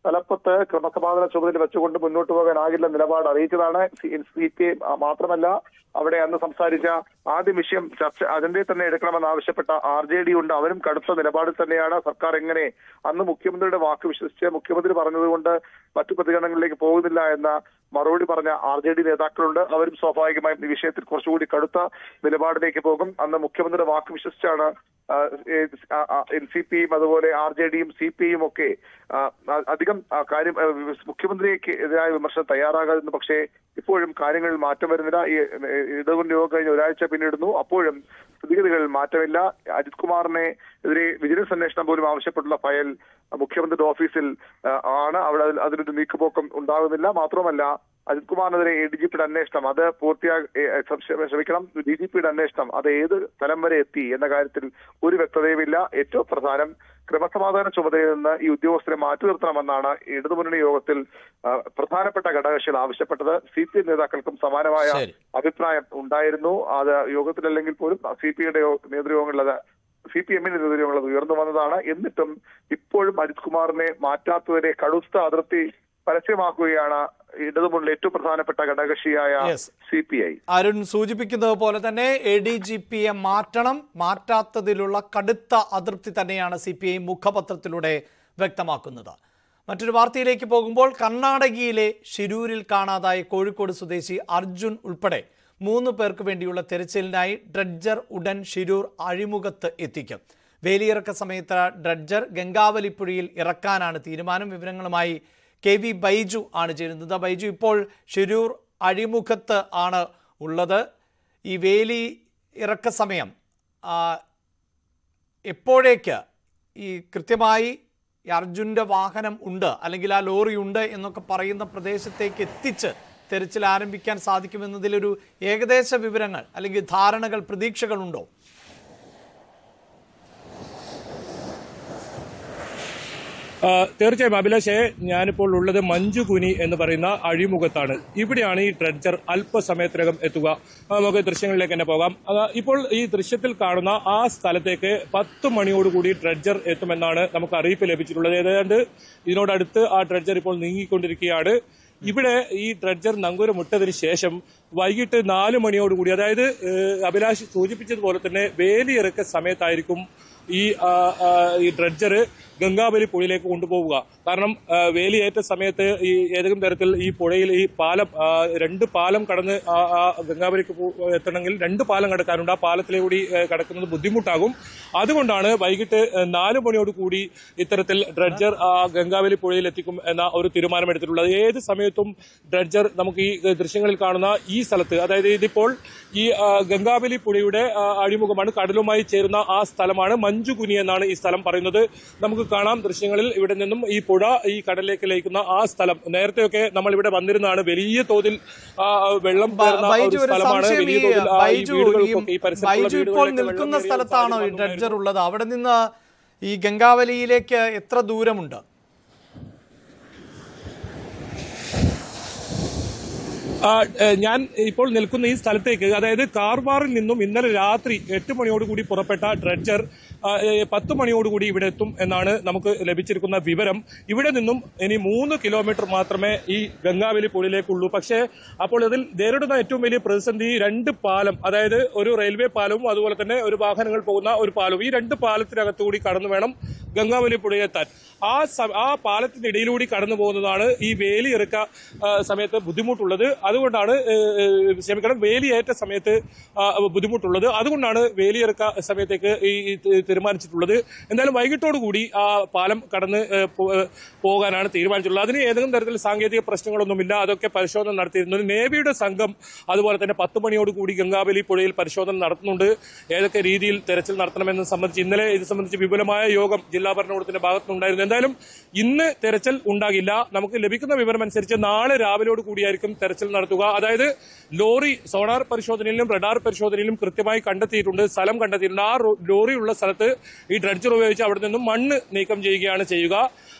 തലപ്പത്ത് ക്രമസമാധാന ചുമതല വെച്ചുകൊണ്ട് മുന്നോട്ട് പോകാനാകില്ല നിലപാട് അറിയിച്ചതാണ് സി പി ഐ മാത്രമല്ല അവിടെ അന്ന് സംസാരിച്ച ആദ്യ വിഷയം ചർച്ച അതിന്റെ തന്നെ എടുക്കണമെന്ന് ആവശ്യപ്പെട്ട ആർ ജെ ഡി ഉണ്ട് അവരും കടുത്ത നിലപാടിൽ തന്നെയാണ് സർക്കാർ എങ്ങനെ അന്ന് മുഖ്യമന്ത്രിയുടെ വാക്ക് വിശ്വസിച്ച് മുഖ്യമന്ത്രി പറഞ്ഞതുകൊണ്ട് മറ്റു പ്രതികരണങ്ങളിലേക്ക് പോകുന്നില്ല എന്ന മറുപടി പറഞ്ഞ ആർ ജെ ഡി നേതാക്കളുണ്ട് അവരും സ്വാഭാവികമായും ഈ വിഷയത്തിൽ കുറച്ചുകൂടി കടുത്ത നിലപാടിലേക്ക് പോകും അന്ന് മുഖ്യമന്ത്രിയുടെ വാക്ക് വിശ്വസിച്ചാണ് എൻ സി പിയും അതുപോലെ ആർ ജെ ഡിയും സി പി ഐയും ഒക്കെ ആ, അ- അധികം ആ, കാര്യം ആ, മുഖ്യമന്ത്രിക്ക് എതിരായ വിമർശനം തയ്യാറാകാതിരുന്നു പക്ഷേ ഇപ്പോഴും കാര്യങ്ങളിൽ മാറ്റം വരുന്നില്ല ഈ ഇടതുമുന്നണി യോഗം കഴിഞ്ഞ് ഒരാഴ്ച പിന്നിടുന്നു അപ്പോഴും സ്ഥിതിഗതികളിൽ മാറ്റമില്ല അജിത് കുമാറിനെ എതിരെ വിജിലൻസ് അന്വേഷണം പോലും ആവശ്യപ്പെട്ടുള്ള ഫയൽ മുഖ്യമന്ത്രിയുടെ ഓഫീസിൽ ആ, ആണ് അവിടെ അതിൽ- അതിനൊരു നീക്കുപോക്കം ഉണ്ടാകുന്നില്ല മാത്രമല്ല അജിത് കുമാറിനെതിരെ എ ഡി ജി പിയുടെ അന്വേഷണം അത് പൂർത്തിയാ- ഏ, ഏ, ക്ഷമ- ക്ഷമിക്കണം ഡി ജി പിയുടെ അന്വേഷണം അത് ഏത് തലം വരെ എത്തി എന്ന കാര്യത്തിൽ ഒരു വ്യക്തതയുമില്ല ഏറ്റവും പ്രധാനം ക്രമസമാധാന ചുമതലയിൽ നിന്ന് ഈ ഉദ്യോഗസ്ഥരെ മാറ്റി നിർത്തണമെന്നാണ് ഇടതുമുന്നണി യോഗത്തിൽ ആ, പ്രധാനപ്പെട്ട ഘടകകക്ഷികൾ ആവശ്യപ്പെട്ടത് സി പി എം നേതാക്കൾക്കും സമാനമായ ശരി. അഭിപ്രായം ഉണ്ടായിരുന്നു അത് യോഗത്തിലല്ലെങ്കിൽ പോലും സി പി ഐയുടെ നേതൃയോഗങ്ങളിൽ അത് സി പി എമ്മിന്റെ നേതൃയോഗങ്ങൾ അത് ഉയർന്നു വന്നതാണ് എന്നിട്ടും ഇപ്പോഴും അജിത് കുമാറിനെ മാറ്റാത്തതിനെ കടുത്ത അതിർത്തി പരസ്യമാക്കുകയാണ് ഇടതുമുന്നിലെ ഏറ്റവും പ്രധാനപ്പെട്ട ഘടകകക്ഷിയായ Yes. C P I Arun സൂചിപ്പിക്കുന്നത് പോലെ തന്നെ എ ഡി ജി പിയെ മാറ്റണം മാറ്റാത്തതിലുള്ള കടുത്ത അതൃപ്തി തന്നെയാണ് സി പി ഐ മുഖപത്രത്തിലൂടെ വ്യക്തമാക്കുന്നത് മറ്റൊരു വാർത്തയിലേക്ക് പോകുമ്പോൾ കർണാടകയിലെ ഷിരൂരിൽ കാണാതായ കോഴിക്കോട് സ്വദേശി അർജുൻ ഉൾപ്പെടെ മൂന്ന് പേർക്ക് വേണ്ടിയുള്ള തെരച്ചിലിനായി ഡ്രഡ്ജർ ഉടൻ ഷിരൂർ അഴിമുഖത്ത് എത്തിക്കും വേലിയിറക്ക സമയത്ത് ഡ്രഡ്ജർ ഗംഗാവലിപ്പുഴയിൽ ഇറക്കാനാണ് തീരുമാനം വിവരങ്ങളുമായി കെ വി ബൈജു ആണ് ചേരുന്നത് ബൈജു ഇപ്പോൾ ഷിരൂർ അഴിമുഖത്ത് ആണ് ഉള്ളത് ഈ വേലി ഇറക്ക സമയം ആ, എപ്പോഴേക്ക് ഈ കൃത്യമായി ഈ അർജുൻ്റെ വാഹനം ഉണ്ട് അല്ലെങ്കിൽ ആ ലോറി ഉണ്ട് എന്നൊക്കെ പറയുന്ന പ്രദേശത്തേക്ക് എത്തിച്ച് തെരച്ചിൽ ആരംഭിക്കാൻ സാധിക്കുമെന്നതിലൊരു ഏകദേശ വിവരങ്ങൾ അല്ലെങ്കിൽ ധാരണകൾ പ്രതീക്ഷകളുണ്ടോ ആ, തീർച്ചയായും അഭിലാഷേ ഞാനിപ്പോൾ ഉള്ളത് മഞ്ജുകുനി എന്ന് പറയുന്ന അഴിമുഖത്താണ് ഇവിടെയാണ് ഈ ട്രെഡ്ജർ അല്പസമയത്തിനകം എത്തുക ആ, നമുക്ക് ദൃശ്യങ്ങളിലേക്ക് തന്നെ പോകാം ആ, ഇപ്പോൾ ഈ ദൃശ്യത്തിൽ കാണുന്ന ആ സ്ഥലത്തേക്ക് പത്ത് മണിയോടുകൂടി ട്രെഡ്ജർ എത്തുമെന്നാണ് നമുക്ക് അറിയിപ്പ് ലഭിച്ചിട്ടുള്ളത് ഏതാണ്ട് ഇതിനോടടുത്ത് ആ ട്രെഡ്ജർ ഇപ്പോൾ നീങ്ങിക്കൊണ്ടിരിക്കുകയാണ് ഇവിടെ ഈ ഡ്രഡ്ജർ നങ്കൂരമിട്ടതിന് ശേഷം വൈകിട്ട് നാല് മണിയോടുകൂടി അതായത് ഏഹ്, അഭിലാഷ് സൂചിപ്പിച്ചതുപോലെ തന്നെ വേലിയിറക്ക സമയത്തായിരിക്കും ഈ ആ, ആ, ഈ ഡ്രഡ്ജർ ഗംഗാവലി പുഴയിലേക്ക് കൊണ്ടുപോവുക കാരണം ആ, വേലിയേറ്റ സമയത്ത് ഈ ഏതെങ്കിലും തരത്തിൽ ഈ പുഴയിൽ ഈ പാലം ആ, രണ്ട് പാലം കടന്ന് ആ ആ ഗംഗാവലിക്ക് പോ- എത്തണമെങ്കിൽ രണ്ട് പാലം കടക്കാനുണ്ട് ആ പാലത്തിലെ കൂടി ഏ, കടക്കുന്നത് ബുദ്ധിമുട്ടാകും അതുകൊണ്ടാണ് വൈകിട്ട് ഏ, നാല് മണിയോട് കൂടി ഇത്തരത്തിൽ ഡ്രഡ്ജർ ആ ഗംഗാവലി പുഴയിൽ എത്തിക്കും എന്ന ഒരു തീരുമാനമെടുത്തിട്ടുള്ളത് ഏത് സമയത്തും ഡ്രഡ്ജർ നമുക്ക് ഈ ഏ, ദൃശ്യങ്ങളിൽ കാണുന്ന ഈ സ്ഥലത്ത് അതായത് ഇതിപ്പോൾ ഈ ആ, ഗംഗാവലി പുഴയുടെ ആ, അഴിമുഖമാണ് കടലുമായി ചേരുന്ന ആ സ്ഥലമാണ് മഞ്ജുകുനി എന്നാണ് ഈ സ്ഥലം പറയുന്നത് നമുക്ക് കാണാം ദൃശ്യങ്ങളിൽ ഇവിടെ നിന്നും ഈ പുഴ ഈ കടലിലേക്ക് ലയിക്കുന്ന ആ സ്ഥലം നേരത്തെയൊക്കെ നമ്മൾ ഇവിടെ വന്നിരുന്നതാണ് വലിയ തോതിൽ ആ, വെള്ളം ബ- കയറുന്ന ബൈജു ഒരു ഒരു സ്ഥലമാണ് സംശയം ഈ വലിയ തോതിൽ ആ, ഈ ബൈജു ഈ വീടുകൾക്കൊക്കെ ഈ പരിസരത്തുള്ള ബൈജു ഇപ്പോൾ വീടുകളിലൊക്കെ വെള്ളം നിൽക്കുന്ന കയറിയ സ്ഥലത്താണോ ഈ സാഹചര്യം ഡ്രഡ്ജർ ഉള്ളത് അവിടെ നിന്ന് ഈ ഗംഗാവലിയിലേക്ക് എത്ര ദൂരമുണ്ട് ആ, ഏ, ഞാൻ ഇപ്പോൾ നിൽക്കുന്ന ഈ സ്ഥലത്തേക്ക് അതായത് കാർവാറിൽ നിന്നും ഇന്നലെ രാത്രി എട്ട് മണിയോടുകൂടി പുറപ്പെട്ട ഡ്രഡ്ജർ ആ, ഏ, പത്ത് മണിയോടുകൂടി ഇവിടെ എത്തും എന്നാണ് നമുക്ക് ലഭിച്ചിരിക്കുന്ന വിവരം ഇവിടെ നിന്നും ഇനി മൂന്ന് കിലോമീറ്റർ മാത്രമേ ഈ ഗംഗാവലി പുഴയിലേക്കുള്ളൂ പക്ഷേ അപ്പോൾ ഇതിൽ നേരിടുന്ന ഏറ്റവും വലിയ പ്രതിസന്ധി രണ്ട് പാലം അതായത് ഒരു റെയിൽവേ പാലവും അതുപോലെ തന്നെ ഒരു വാഹനങ്ങൾ പോകുന്ന ഒരു പാലവും ഈ രണ്ട് പാലത്തിനകത്തുകൂടി കടന്നു വേണം ഗംഗാവലി പുഴയെത്താൻ ആ സ- ആ പാലത്തിന്റെ ഇടയിലൂടി കടന്നു പോകുന്നതാണ് ഈ വേലി ഇറക്ക ആ, സമയത്ത് ബുദ്ധിമുട്ടുള്ളത് അതുകൊണ്ടാണ് ഏ, ഏ, ക്ഷമിക്കണം വേലിയേറ്റ സമയത്ത് ആ, ബുദ്ധിമുട്ടുള്ളത് അതുകൊണ്ടാണ് വേലിയിറക്ക സമയത്തേക്ക് ഈ ഈ തി- തീരുമാനിച്ചിട്ടുള്ളത് എന്തായാലും വൈകിട്ടോടു കൂടി ആ പാലം കടന്ന് ഏ, പോ- ഏ, പോകാനാണ് തീരുമാനിച്ചിട്ടുള്ളത് അതിന് ഏതെങ്കിലും തരത്തിൽ സാങ്കേതിക പ്രശ്നങ്ങളൊന്നുമില്ല അതൊക്കെ പരിശോധന നടത്തിയിരുന്നു നേവിയുടെ സംഘം അതുപോലെ തന്നെ പത്ത് മണിയോടുകൂടി ഗംഗാവലി പുഴയിൽ പരിശോധന നടത്തുന്നുണ്ട് ഏതൊക്കെ രീതിയിൽ തെരച്ചിൽ നടത്തണമെന്ന് സംബന്ധിച്ച് ഇന്നലെ ഇത് സംബന്ധിച്ച് വിപുലമായ യോഗം ജില്ലാ ഭരണകൂടത്തിന്റെ ഭാഗത്തുനിന്നുണ്ടായിരുന്നു എന്തായാലും ഇന്ന് തെരച്ചിൽ ഉണ്ടാകില്ല നമുക്ക് ലഭിക്കുന്ന വിവരം അനുസരിച്ച് നാളെ രാവിലെയോട് കൂടിയായിരിക്കും തെരച്ചിൽ നടത്തുക അതായത് ലോറി സോണാർ പരിശോധനയിലും റഡാർ പരിശോധനയിലും കൃത്യമായി കണ്ടെത്തിയിട്ടുണ്ട് സ്ഥലം കണ്ടെത്തിയിട്ടുണ്ട് ആ റോ- ലോറി ഉള്ള സ്ഥലത്ത് ഈ ഡ്രഡ്ജർ ഉപയോഗിച്ച് അവിടെ നിന്നും മണ്ണ് നീക്കം ചെയ്യുകയാണ് ചെയ്യുക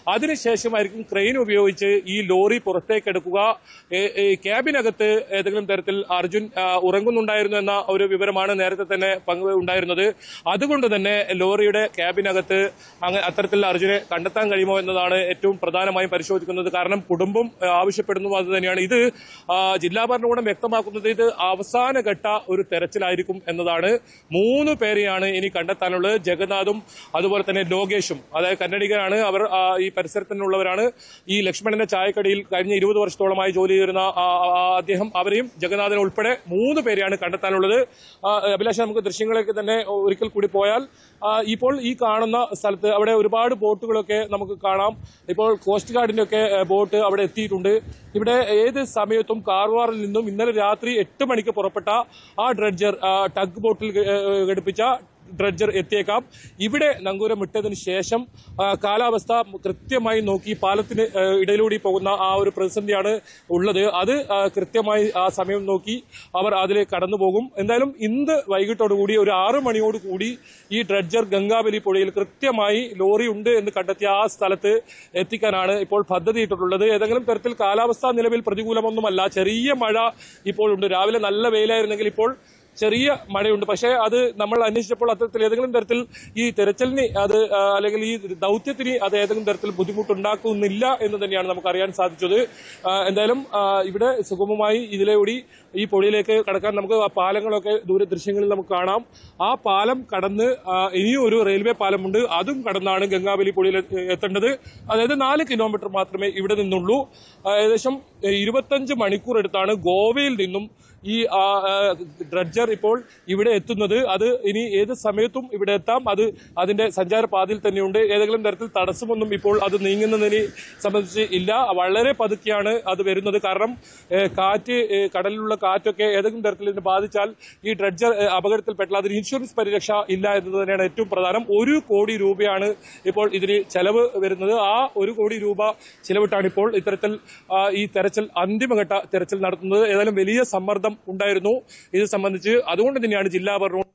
അതിനുശേഷമായിരിക്കും ക്രെയിൻ ഉപയോഗിച്ച് ഈ ലോറി പുറത്തേക്ക് എടുക്കുക ഏ- ഏ, ക്യാബിനകത്ത് ഏതെങ്കിലും തരത്തിൽ അർജുൻ ആ, ഉറങ്ങുന്നുണ്ടായിരുന്നു എന്ന ഒരു വിവരമാണ് നേരത്തെ തന്നെ പങ്കു ഉണ്ടായിരുന്നത് അതുകൊണ്ട് തന്നെ ലോറിയുടെ ക്യാബിനകത്ത് അങ്ങ് അത്തരത്തിൽ അർജുനെ കണ്ടെത്താൻ കഴിയുമോ എന്നതാണ് ഏറ്റവും പ്രധാനമായും പരിശോധിക്കുന്നത് കാരണം കുടുംബം ആ, ആവശ്യപ്പെടുന്നു അത് തന്നെയാണ് ഇത് ആ, ജില്ലാ ഭരണകൂടം വ്യക്തമാക്കുന്നത് ഇത് അവസാനഘട്ട ഒരു തെരച്ചിലായിരിക്കും എന്നതാണ് മൂന്ന് പേരെയാണ് ഇനി കണ്ടെത്താനുള്ളത് ജഗന്നാഥും അതുപോലെ തന്നെ ലോകേഷും അതായത് കന്നഡികരാണ് അവർ ആ, ഈ പരിസരത്ത് തന്നെയുള്ളവരാണ് ഈ ലക്ഷ്മണന്റെ ചായക്കടയിൽ കഴിഞ്ഞ ഇരുപത് വർഷത്തോളമായി ജോലി ചെയ്തിരുന്ന ആ, ആ, അദ്ദേഹം അവരെയും ജഗന്നാഥനെ ഉൾപ്പെടെ മൂന്ന് പേരെയാണ് കണ്ടെത്താനുള്ളത് ആ, അഭിലാഷ് നമുക്ക് ദൃശ്യങ്ങളിലേക്ക് തന്നെ ഒരിക്കൽ കൂടി പോയാൽ ആ, ഇപ്പോൾ ഈ കാണുന്ന സ്ഥലത്ത് അവിടെ ഒരുപാട് ബോട്ടുകളൊക്കെ നമുക്ക് കാണാം ഇപ്പോൾ കോസ്റ്റ് ഗാർഡിന്റെ ഒക്കെ ഏ, ബോട്ട് അവിടെ എത്തിയിട്ടുണ്ട് ഇവിടെ ഏത് സമയത്തും കാർവാറിൽ നിന്നും ഇന്നലെ രാത്രി എട്ട് മണിക്ക് പുറപ്പെട്ട ആ ഡ്രഡ്ജർ ആ, ടഗ് ബോട്ടിൽ ഏ, ഘടിപ്പിച്ച ഡ്രഡ്ജർ എത്തിയേക്കാം ഇവിടെ നങ്കൂരം ഇട്ടതിന് ശേഷം ആ, കാലാവസ്ഥ കൃത്യമായി നോക്കി പാലത്തിന് ആ, ഇടയിലൂടെ പോകുന്ന ആ ഒരു പ്രതിസന്ധിയാണ് ഉള്ളത് അത് ആ, കൃത്യമായി ആ സമയം നോക്കി അവർ അതിൽ കടന്നു പോകും എന്തായാലും ഇന്ന് വൈകിട്ടോടുകൂടി ഒരു ആറു മണിയോട് കൂടി ഈ ഡ്രഡ്ജർ ഗംഗാവലി പുഴയിൽ കൃത്യമായി ലോറി ഉണ്ട് എന്ന് കണ്ടെത്തിയ ആ സ്ഥലത്ത് എത്തിക്കാനാണ് ഇപ്പോൾ പദ്ധതിയിട്ടിട്ടുള്ളത് ഏതെങ്കിലും തരത്തിൽ കാലാവസ്ഥ നിലവിൽ പ്രതികൂലമൊന്നുമല്ല ചെറിയ മഴ ഇപ്പോൾ ഉണ്ട് രാവിലെ നല്ല വെയിലായിരുന്നെങ്കിൽ ഇപ്പോൾ ചെറിയ മഴയുണ്ട് പക്ഷേ അത് നമ്മൾ അന്വേഷിച്ചപ്പോൾ അത്തരത്തിൽ ഏതെങ്കിലും തരത്തിൽ ഈ തെരച്ചിലിന് അത് ആ, അല്ലെങ്കിൽ ഈ ദൗത്യത്തിന് അത് ഏതെങ്കിലും തരത്തിൽ ബുദ്ധിമുട്ടുണ്ടാക്കുന്നില്ല എന്ന് തന്നെയാണ് നമുക്ക് അറിയാൻ സാധിച്ചത് ആ, എന്തായാലും ആ, ഇവിടെ സുഗമമായി ഇതിലൂടി ഈ പൊടിയിലേക്ക് കടക്കാൻ നമുക്ക് ആ പാലങ്ങളൊക്കെ ദൂര ദൃശ്യങ്ങളിൽ നമുക്ക് കാണാം ആ പാലം കടന്ന് ആ, ഇനിയും ഒരു റെയിൽവേ പാലമുണ്ട് അതും കടന്നാണ് ഗംഗാവലി പൊടിയിൽ എത്തേണ്ടത് അതായത് നാല് കിലോമീറ്റർ മാത്രമേ ഇവിടെ നിന്നുള്ളൂ ആ, ഏകദേശം ഇരുപത്തഞ്ച് മണിക്കൂർ എടുത്താണ് ഗോവയിൽ നിന്നും ഈ ആ, ആ, ഡ്രഡ്ജർ ഇപ്പോൾ ഇവിടെ എത്തുന്നത് അത് ഇനി ഏത് സമയത്തും ഇവിടെ എത്താം അത് അതിന്റെ സഞ്ചാരപാതയിൽ തന്നെയുണ്ട് ഏതെങ്കിലും തരത്തിൽ തടസ്സമൊന്നും ഇപ്പോൾ അത് നീങ്ങുന്നതിനെ സംബന്ധിച്ച് ഇല്ല വളരെ പതുക്കെയാണ് അത് വരുന്നത് കാരണം ഏ, കാറ്റ് ഏ, കടലിലുള്ള കാറ്റൊക്കെ ഏതെങ്കിലും തരത്തിൽ ഇതിനെ ബാധിച്ചാൽ ഈ ഡ്രഡ്ജർ ഏ, അപകടത്തിൽപ്പെട്ടാൽ അതിന് ഇൻഷുറൻസ് പരിരക്ഷ ഇല്ല എന്നത് തന്നെയാണ് ഏറ്റവും പ്രധാനം ഒരു കോടി രൂപയാണ് ഇപ്പോൾ ഇതിന് ചെലവ് വരുന്നത് ആ ഒരു കോടി രൂപ ചിലവിട്ടാണ് ഇപ്പോൾ ഇത്തരത്തിൽ ആ, ഈ തെരച്ചിൽ അന്തിമഘട്ട തെരച്ചിൽ നടത്തുന്നത് ഏതായാലും വലിയ സമ്മർദ്ദം ഉണ്ടായിരുന്നു ഇത് സംബന്ധിച്ച് അതുകൊണ്ട് തന്നെയാണ് ജില്ലാ ഭരണകൂടം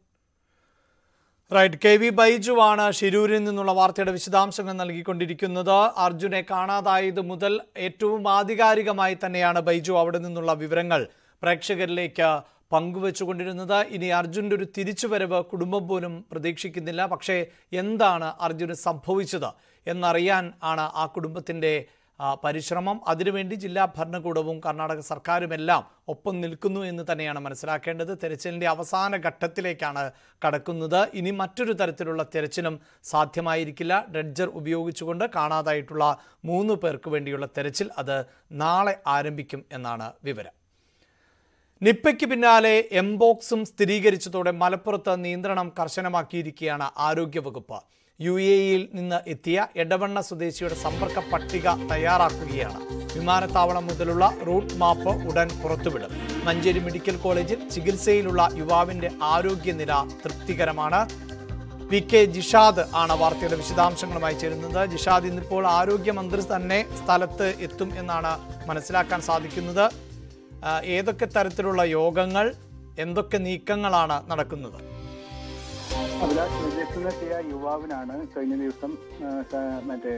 റൈറ്റ് കെ വി ബൈജു ആണ് ഷിരൂരിൽ നിന്നുള്ള വാർത്തയുടെ വിശദാംശങ്ങൾ നൽകിക്കൊണ്ടിരിക്കുന്നത് അർജുനെ കാണാതായത് മുതൽ ഏറ്റവും ആധികാരികമായി തന്നെയാണ് ബൈജു അവിടെ നിന്നുള്ള വിവരങ്ങൾ പ്രേക്ഷകരിലേക്ക് പങ്കുവെച്ചുകൊണ്ടിരുന്നത് ഇനി അർജുൻ്റെ ഒരു തിരിച്ചുവരവ് കുടുംബം പോലും പ്രതീക്ഷിക്കുന്നില്ല പക്ഷേ എന്താണ് അർജുന് സംഭവിച്ചത് എന്നറിയാൻ ആണ് ആ കുടുംബത്തിൻ്റെ ആ, പരിശ്രമം അതിനുവേണ്ടി ജില്ലാ ഭരണകൂടവും കർണാടക സർക്കാരുമെല്ലാം ഒപ്പം നിൽക്കുന്നു എന്ന് തന്നെയാണ് മനസ്സിലാക്കേണ്ടത് തെരച്ചിലിൻ്റെ അവസാന ഘട്ടത്തിലേക്കാണ് കടക്കുന്നത് ഇനി മറ്റൊരു തരത്തിലുള്ള തെരച്ചിലും സാധ്യമായിരിക്കില്ല ഡ്രഡ്ജർ ഉപയോഗിച്ചുകൊണ്ട് കാണാതായിട്ടുള്ള മൂന്ന് പേർക്ക് വേണ്ടിയുള്ള തെരച്ചിൽ അത് നാളെ ആരംഭിക്കും എന്നാണ് വിവരം നിപ്പയ്ക്ക് പിന്നാലെ എംബോക്സും സ്ഥിരീകരിച്ചതോടെ മലപ്പുറത്ത് നിയന്ത്രണം കർശനമാക്കിയിരിക്കുകയാണ് ആരോഗ്യവകുപ്പ് യു എ ഇയിൽ നിന്ന് എത്തിയ എടവണ്ണ സ്വദേശിയുടെ സമ്പർക്ക പട്ടിക തയ്യാറാക്കുകയാണ് വിമാനത്താവളം മുതലുള്ള റൂട്ട് മാപ്പ് ഉടൻ പുറത്തുവിടും മഞ്ചേരി മെഡിക്കൽ കോളേജിൽ ചികിത്സയിലുള്ള യുവാവിന്റെ ആരോഗ്യനില തൃപ്തികരമാണ് പി കെ ജിഷാദ് ആണ് വാർത്തയുടെ വിശദാംശങ്ങളുമായി ചേരുന്നത് ജിഷാദ് ഇന്നിപ്പോൾ ആരോഗ്യമന്ത്രി തന്നെ സ്ഥലത്ത് എത്തും എന്നാണ് മനസ്സിലാക്കാൻ സാധിക്കുന്നത് ആ, ഏതൊക്കെ തരത്തിലുള്ള യോഗങ്ങൾ എന്തൊക്കെ നീക്കങ്ങളാണ് നടക്കുന്നത് അഭിലാഷ് വിദേശത്ത് നിന്നെത്തിയ യുവാവിനാണ് കഴിഞ്ഞ ദിവസം ആ, സ- മറ്റേ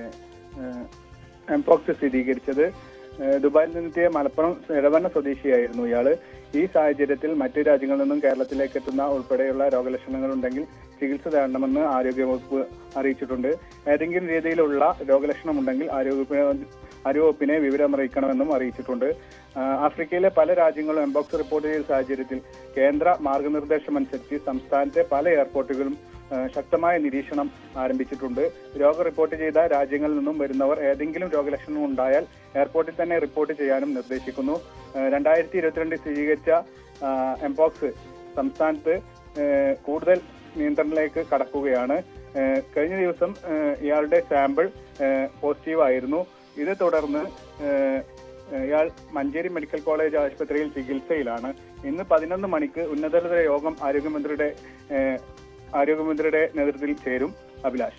എംപോക്സ് സ്ഥിരീകരിച്ചത് ആ, ദുബായിൽ നിന്നെത്തിയ മലപ്പുറം ഇടവണ്ണ സ്വദേശിയായിരുന്നു ഇയാള് ഈ സാഹചര്യത്തിൽ മറ്റു രാജ്യങ്ങളിൽ നിന്നും കേരളത്തിലേക്ക് എത്തുന്ന ഉൾപ്പെടെയുള്ള രോഗലക്ഷണങ്ങൾ ഉണ്ടെങ്കിൽ ചികിത്സ തേടണമെന്ന് ആരോഗ്യവകുപ്പ് അറിയിച്ചിട്ടുണ്ട് ഏതെങ്കിലും രീതിയിലുള്ള രോഗലക്ഷണം ഉണ്ടെങ്കിൽ ആരോഗ്യ ആരോഗ്യവകുപ്പിനെ വിവരമറിയിക്കണമെന്നും അറിയിച്ചിട്ടുണ്ട് ആ, ആഫ്രിക്കയിലെ പല രാജ്യങ്ങളും എംബോക്സ് റിപ്പോർട്ട് ചെയ്ത സാഹചര്യത്തിൽ കേന്ദ്ര മാർഗനിർദ്ദേശം അനുസരിച്ച് സംസ്ഥാനത്തെ പല എയർപോർട്ടുകളും ആ, ശക്തമായ നിരീക്ഷണം ആരംഭിച്ചിട്ടുണ്ട് രോഗം റിപ്പോർട്ട് ചെയ്ത രാജ്യങ്ങളിൽ നിന്നും വരുന്നവർ ഏതെങ്കിലും രോഗലക്ഷണം ഉണ്ടായാൽ എയർപോർട്ടിൽ തന്നെ റിപ്പോർട്ട് ചെയ്യാനും നിർദ്ദേശിക്കുന്നു രണ്ടായിരത്തി ഇരുപത്തിരണ്ടിൽ സ്ഥിരീകരിച്ച ആ, എംപോക്സ് സംസ്ഥാനത്ത് ആ, കൂടുതൽ നിയന്ത്രണത്തിലേക്ക് കടക്കുകയാണ് ആ, കഴിഞ്ഞ ദിവസം ആ, ഇയാളുടെ സാമ്പിൾ പോസിറ്റീവ് ആയിരുന്നു ഇത് തുടർന്ന് ആ, ഇയാൾ മഞ്ചേരി മെഡിക്കൽ കോളേജ് ആശുപത്രിയിൽ ചികിത്സയിലാണ് ഇന്ന് പതിനൊന്ന് മണിക്ക് ഉന്നതതല യോഗം ആരോഗ്യമന്ത്രിയുടെ ഏഹ്, ആരോഗ്യമന്ത്രിയുടെ നേതൃത്വത്തിൽ ചേരും അഭിലാഷ്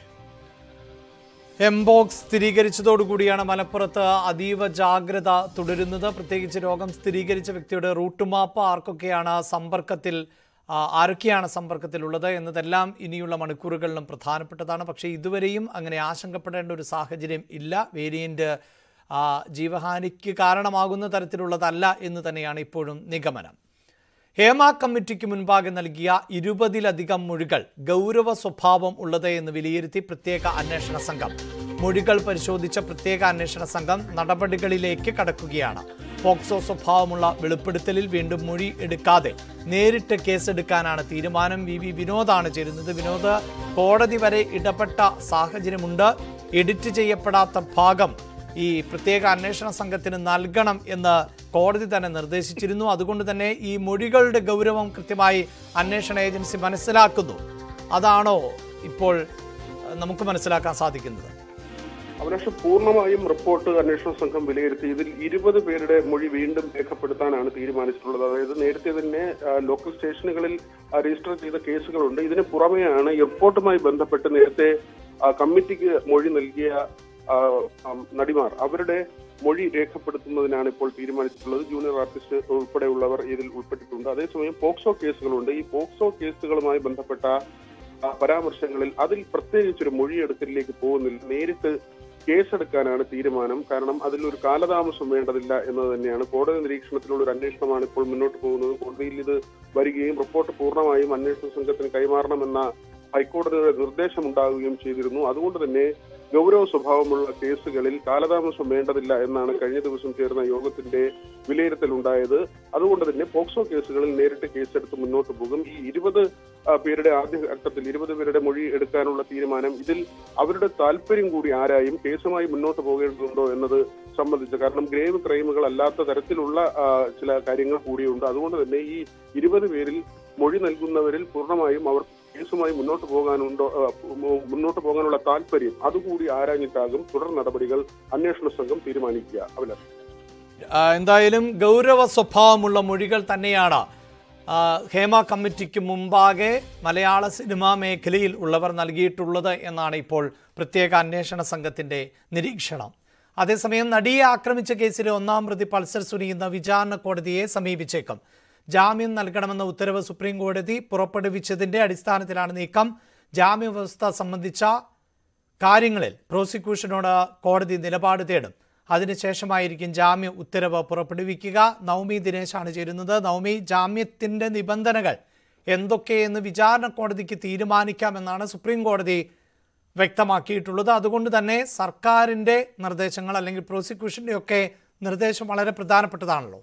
എംബോക്സ് സ്ഥിരീകരിച്ചതോടുകൂടിയാണ് മലപ്പുറത്ത് അതീവ ജാഗ്രത തുടരുന്നത് പ്രത്യേകിച്ച് രോഗം സ്ഥിരീകരിച്ച വ്യക്തിയുടെ റൂട്ട് മാപ്പ് ആർക്കൊക്കെയാണ് സമ്പർക്കത്തിൽ ആ, ആരൊക്കെയാണ് സമ്പർക്കത്തിലുള്ളത് എന്നതെല്ലാം ഇനിയുള്ള മണിക്കൂറുകളിലും പ്രധാനപ്പെട്ടതാണ് പക്ഷേ ഇതുവരെയും അങ്ങനെ ആശങ്കപ്പെടേണ്ട ഒരു സാഹചര്യം ഇല്ല വേരിയൻ്റ് ജീവഹാനിക്ക് കാരണമാകുന്ന തരത്തിലുള്ളതല്ല എന്ന് തന്നെയാണ് ഇപ്പോഴും നിഗമനം ഹേമ കമ്മിറ്റിക്ക് മുൻപാകെ നൽകിയ ഇരുപതിലധികം മൊഴികൾ ഗൗരവ സ്വഭാവം ഉള്ളത് എന്ന് വിലയിരുത്തി പ്രത്യേക അന്വേഷണ സംഘം മൊഴികൾ പരിശോധിച്ച പ്രത്യേക അന്വേഷണ സംഘം നടപടികളിലേക്ക് കടക്കുകയാണ് പോക്സോ സ്വഭാവമുള്ള വെളിപ്പെടുത്തലിൽ വീണ്ടും മൊഴി എടുക്കാതെ നേരിട്ട് കേസെടുക്കാനാണ് തീരുമാനം വി വി വിനോദാണ് ചേരുന്നത് വിനോദ് കോടതി വരെ ഇടപെട്ട സാഹചര്യമുണ്ട് എഡിറ്റ് ചെയ്യപ്പെടാത്ത ഭാഗം ഈ പ്രത്യേക അന്വേഷണ സംഘത്തിന് നൽകണം എന്ന് കോടതി തന്നെ നിർദ്ദേശിച്ചിരുന്നു അതുകൊണ്ട് തന്നെ ഈ മൊഴികളുടെ ഗൗരവം കൃത്യമായി അന്വേഷണ ഏജൻസി മനസ്സിലാക്കുന്നു അതാണോ ഇപ്പോൾ അഹ്, നമുക്ക് മനസ്സിലാക്കാൻ സാധിക്കുന്നത് അഭിലാഷ് പൂർണ്ണമായും റിപ്പോർട്ട് അന്വേഷണ സംഘം വിലയിരുത്തി ഇതിൽ ഇരുപത് പേരുടെ മൊഴി വീണ്ടും രേഖപ്പെടുത്താനാണ് തീരുമാനിച്ചിട്ടുള്ളത് അതായത് നേരത്തെ തന്നെ ആ, ലോക്കൽ സ്റ്റേഷനുകളിൽ ആ, രജിസ്റ്റർ ചെയ്ത കേസുകളുണ്ട് ഇതിന് പുറമെയാണ് എയർപോർട്ടുമായി ബന്ധപ്പെട്ട് നേരത്തെ ആ, കമ്മിറ്റിക്ക് മൊഴി നൽകിയ ആ, ആ, നടിമാർ അവരുടെ മൊഴി രേഖപ്പെടുത്തുന്നതിനാണ് ഇപ്പോൾ തീരുമാനിച്ചിട്ടുള്ളത് ജൂനിയർ ആർട്ടിസ്റ്റ് ഉൾപ്പെടെയുള്ളവർ ഇതിൽ ഉൾപ്പെട്ടിട്ടുണ്ട് അതേസമയം പോക്സോ കേസുകളുണ്ട് ഈ പോക്സോ കേസുകളുമായി ബന്ധപ്പെട്ട ആ, പരാമർശങ്ങളിൽ അതിൽ പ്രത്യേകിച്ചൊരു മൊഴിയെടുക്കലിലേക്ക് പോകുന്നില്ല നേരിട്ട് കേസെടുക്കാനാണ് തീരുമാനം കാരണം അതിൽ ഒരു കാലതാമസം വേണ്ടതില്ല എന്നത് തന്നെയാണ് കോടതി നിരീക്ഷണത്തിലുള്ള ഒരു അന്വേഷണമാണ് ഇപ്പോൾ മുന്നോട്ട് പോകുന്നത് കോടതിയിൽ ഇത് വരികയും റിപ്പോർട്ട് പൂർണ്ണമായും അന്വേഷണ സംഘത്തിന് കൈമാറണമെന്ന ഹൈക്കോടതിയുടെ നിർദ്ദേശമുണ്ടാവുകയും ചെയ്തിരുന്നു അതുകൊണ്ട് തന്നെ ഗൗരവ സ്വഭാവമുള്ള കേസുകളിൽ കാലതാമസം വേണ്ടതില്ല എന്നാണ് കഴിഞ്ഞ ദിവസം ചേർന്ന യോഗത്തിന്റെ വിലയിരുത്തൽ ഉണ്ടായത് അതുകൊണ്ട് തന്നെ പോക്സോ കേസുകളിൽ നേരിട്ട് കേസെടുത്ത് മുന്നോട്ട് പോകും ഈ ഇരുപത് പേരുടെ ആദ്യ ഘട്ടത്തിൽ ഇരുപത് പേരുടെ മൊഴി എടുക്കാനുള്ള തീരുമാനം ഇതിൽ അവരുടെ താല്പര്യം കൂടി ആരായും കേസുമായി മുന്നോട്ട് പോകേണ്ടതുണ്ടോ എന്നത് സംബന്ധിച്ച് കാരണം ഗ്രേവ് ക്രൈമുകൾ അല്ലാത്ത തരത്തിലുള്ള ആ, ചില കാര്യങ്ങൾ കൂടിയുണ്ട് അതുകൊണ്ട് തന്നെ ഈ ഇരുപത് പേരിൽ മൊഴി നൽകുന്നവരിൽ പൂർണ്ണമായും അവർ കേസുമായി മുന്നോട്ട് പോകാനുണ്ടോ ആ, മു- മുന്നോട്ട് പോകാനുള്ള താല്പര്യം അതുകൂടി ആരാഞ്ഞിട്ടാകും തുടർ നടപടികൾ അന്വേഷണ സംഘം തീരുമാനിക്കുക അഭിലാഷ് ആ, എന്തായാലും ഗൗരവ സ്വഭാവമുള്ള മൊഴികൾ തന്നെയാണ് ആ, ഹേമ കമ്മിറ്റിക്ക് മുമ്പാകെ മലയാള സിനിമാ മേഖലയിൽ ഉള്ളവർ നൽകിയിട്ടുള്ളത് എന്നാണ് ഇപ്പോൾ പ്രത്യേക അന്വേഷണ സംഘത്തിന്റെ നിരീക്ഷണം അതേസമയം നടിയെ ആക്രമിച്ച കേസിലെ ഒന്നാം പ്രതി പൾസർ സുനി ഇന്ന് വിചാരണ കോടതിയെ സമീപിച്ചേക്കും ജാമ്യം നൽകണമെന്ന ഉത്തരവ് സുപ്രീം കോടതി പുറപ്പെടുവിച്ചതിന്റെ അടിസ്ഥാനത്തിലാണ് നീക്കം ജാമ്യ വ്യവസ്ഥ സംബന്ധിച്ച കാര്യങ്ങളിൽ പ്രോസിക്യൂഷനോട് കോടതി നിലപാട് തേടും അതിനുശേഷമായിരിക്കും ജാമ്യ ഉത്തരവ് പുറപ്പെടുവിക്കുക നവമി ദിനേശാണ് ചേരുന്നത് നവമി ജാമ്യത്തിന്റെ നിബന്ധനകൾ എന്തൊക്കെയെന്ന് വിചാരണ കോടതിക്ക് തീരുമാനിക്കാമെന്നാണ് സുപ്രീം കോടതി വ്യക്തമാക്കിയിട്ടുള്ളത് അതുകൊണ്ട് തന്നെ സർക്കാരിന്റെ നിർദ്ദേശങ്ങൾ അല്ലെങ്കിൽ പ്രോസിക്യൂഷന്റെ ഒക്കെ നിർദ്ദേശം വളരെ പ്രധാനപ്പെട്ടതാണല്ലോ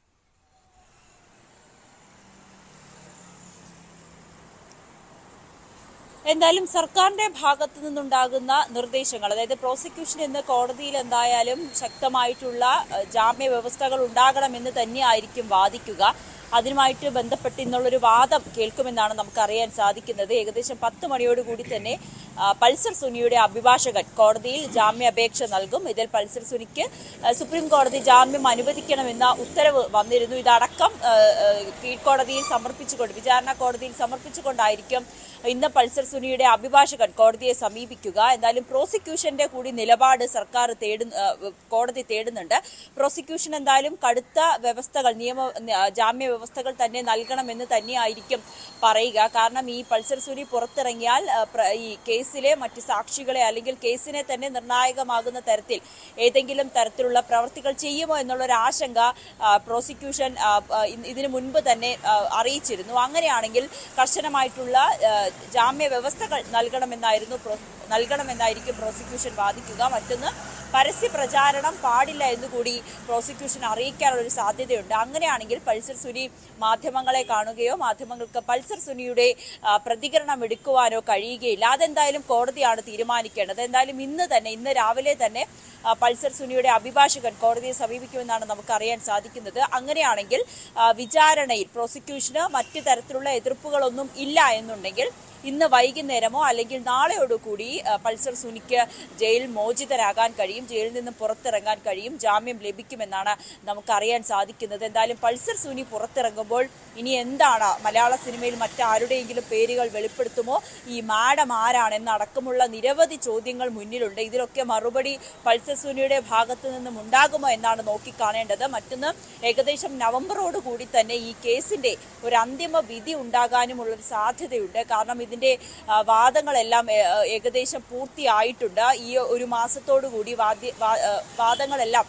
എന്തായാലും സർക്കാരിന്റെ ഭാഗത്തു നിന്നുണ്ടാകുന്ന നിർദ്ദേശങ്ങൾ അതായത് പ്രോസിക്യൂഷൻ ഇന്ന് കോടതിയിൽ എന്തായാലും ശക്തമായിട്ടുള്ള ഏഹ്, ജാമ്യ വ്യവസ്ഥകൾ ഉണ്ടാകണമെന്ന് തന്നെയായിരിക്കും വാദിക്കുക അതിനുമായിട്ട് ബന്ധപ്പെട്ട് ഇന്നുള്ളൊരു വാദം കേൾക്കുമെന്നാണ് നമുക്ക് അറിയാൻ സാധിക്കുന്നത് ഏകദേശം പത്ത് മണിയോടുകൂടി തന്നെ ആ, പൾസർ സുനിയുടെ അഭിഭാഷകൻ കോടതിയിൽ ജാമ്യാപേക്ഷ നൽകും ഇതിൽ പൾസർ സുനിക്ക് ആ, സുപ്രീം കോടതി ജാമ്യം അനുവദിക്കണമെന്ന ഉത്തരവ് വന്നിരുന്നു ഇതടക്കം ആ, ആ, കീഴ്ക്കോടതിയിൽ സമർപ്പിച്ചുകൊണ്ട് വിചാരണ കോടതിയിൽ സമർപ്പിച്ചുകൊണ്ടായിരിക്കും ഇന്ന് പൾസർ സുനിയുടെ അഭിഭാഷകൻ കോടതിയെ സമീപിക്കുക എന്തായാലും പ്രോസിക്യൂഷന്റെ കൂടി നിലപാട് സർക്കാർ തേടുന്ന ആ, കോടതി തേടുന്നുണ്ട് പ്രോസിക്യൂഷൻ എന്തായാലും കടുത്ത വ്യവസ്ഥകൾ നിയമ ആ, ജാമ്യ വ്യവസ്ഥകൾ തന്നെ നൽകണമെന്ന് തന്നെയായിരിക്കും പറയുക കാരണം ഈ പൾസർ സുനി പുറത്തിറങ്ങിയാൽ ആ, പ്ര- ഈ കേസിലെ മറ്റ് സാക്ഷികളെ അല്ലെങ്കിൽ കേസിനെ തന്നെ നിർണായകമാകുന്ന തരത്തിൽ ഏതെങ്കിലും തരത്തിലുള്ള പ്രവർത്തികൾ ചെയ്യുമോ എന്നുള്ളൊരു ആശങ്ക ആ, പ്രോസിക്യൂഷൻ ആ, ആ, ഇ- ഇതിനു മുൻപ് തന്നെ ആ, അറിയിച്ചിരുന്നു അങ്ങനെയാണെങ്കിൽ കർശനമായിട്ടുള്ള ആ, ജാമ്യ വ്യവസ്ഥകൾ നൽകണമെന്നായിരുന്നു പ്രോ- നൽകണമെന്നായിരിക്കും പ്രോസിക്യൂഷൻ വാദിക്കുക മറ്റൊന്ന് പരസ്യ പ്രചാരണം പാടില്ല എന്നുകൂടി പ്രോസിക്യൂഷൻ അറിയിക്കാനുള്ള ഒരു സാധ്യതയുണ്ട് അങ്ങനെയാണെങ്കിൽ പൾസർ സുനി മാധ്യമങ്ങളെ കാണുകയോ മാധ്യമങ്ങൾക്ക് പൾസർ സുനിയുടെ ആ, പ്രതികരണം എടുക്കുവാനോ കഴിയുകയില്ല അതെന്തായാലും കോടതിയാണ് തീരുമാനിക്കേണ്ടത് എന്തായാലും ഇന്ന് തന്നെ ഇന്ന് രാവിലെ തന്നെ ആ, പൾസർ സുനിയുടെ അഭിഭാഷകൻ കോടതിയെ സമീപിക്കുമെന്നാണ് നമുക്ക് അറിയാൻ സാധിക്കുന്നത് അങ്ങനെയാണെങ്കിൽ ആ, വിചാരണയിൽ പ്രോസിക്യൂഷന് മറ്റു തരത്തിലുള്ള എതിർപ്പുകളൊന്നും ഇല്ല എന്നുണ്ടെങ്കിൽ ഇന്ന് വൈകുന്നേരമോ അല്ലെങ്കിൽ നാളെയോടുകൂടി ആ, പൾസർ സുനിക്ക് ജയിൽ മോചിതരാകാൻ കഴിയും ജയിലിൽ നിന്നും പുറത്തിറങ്ങാൻ കഴിയും ജാമ്യം ലഭിക്കുമെന്നാണ് നമുക്കറിയാൻ സാധിക്കുന്നത് എന്തായാലും പൾസർ സുനി പുറത്തിറങ്ങുമ്പോൾ ഇനി എന്താണ് മലയാള സിനിമയിൽ മറ്റാരുടെയെങ്കിലും പേരുകൾ വെളിപ്പെടുത്തുമോ ഈ മാഡം ആരാണെന്നടക്കമുള്ള നിരവധി ചോദ്യങ്ങൾ മുന്നിലുണ്ട് ഇതിലൊക്കെ മറുപടി പൾസർ സുനിയുടെ ഭാഗത്തു നിന്നും ഉണ്ടാകുമോ എന്നാണ് നോക്കിക്കാണേണ്ടത് മറ്റൊന്ന് ഏകദേശം നവംബറോട് കൂടി തന്നെ ഈ കേസിന്റെ ഒരു അന്തിമ വിധി ഉണ്ടാകാനുമുള്ള ഒരു സാധ്യതയുണ്ട് കാരണം ഇതിന്റെ ആ, വാദങ്ങളെല്ലാം ഏ, ഏകദേശം പൂർത്തിയായിട്ടുണ്ട് ഈ ഒരു മാസത്തോടു കൂടി വാദ്യ വാ- ആ, വാദങ്ങളെല്ലാം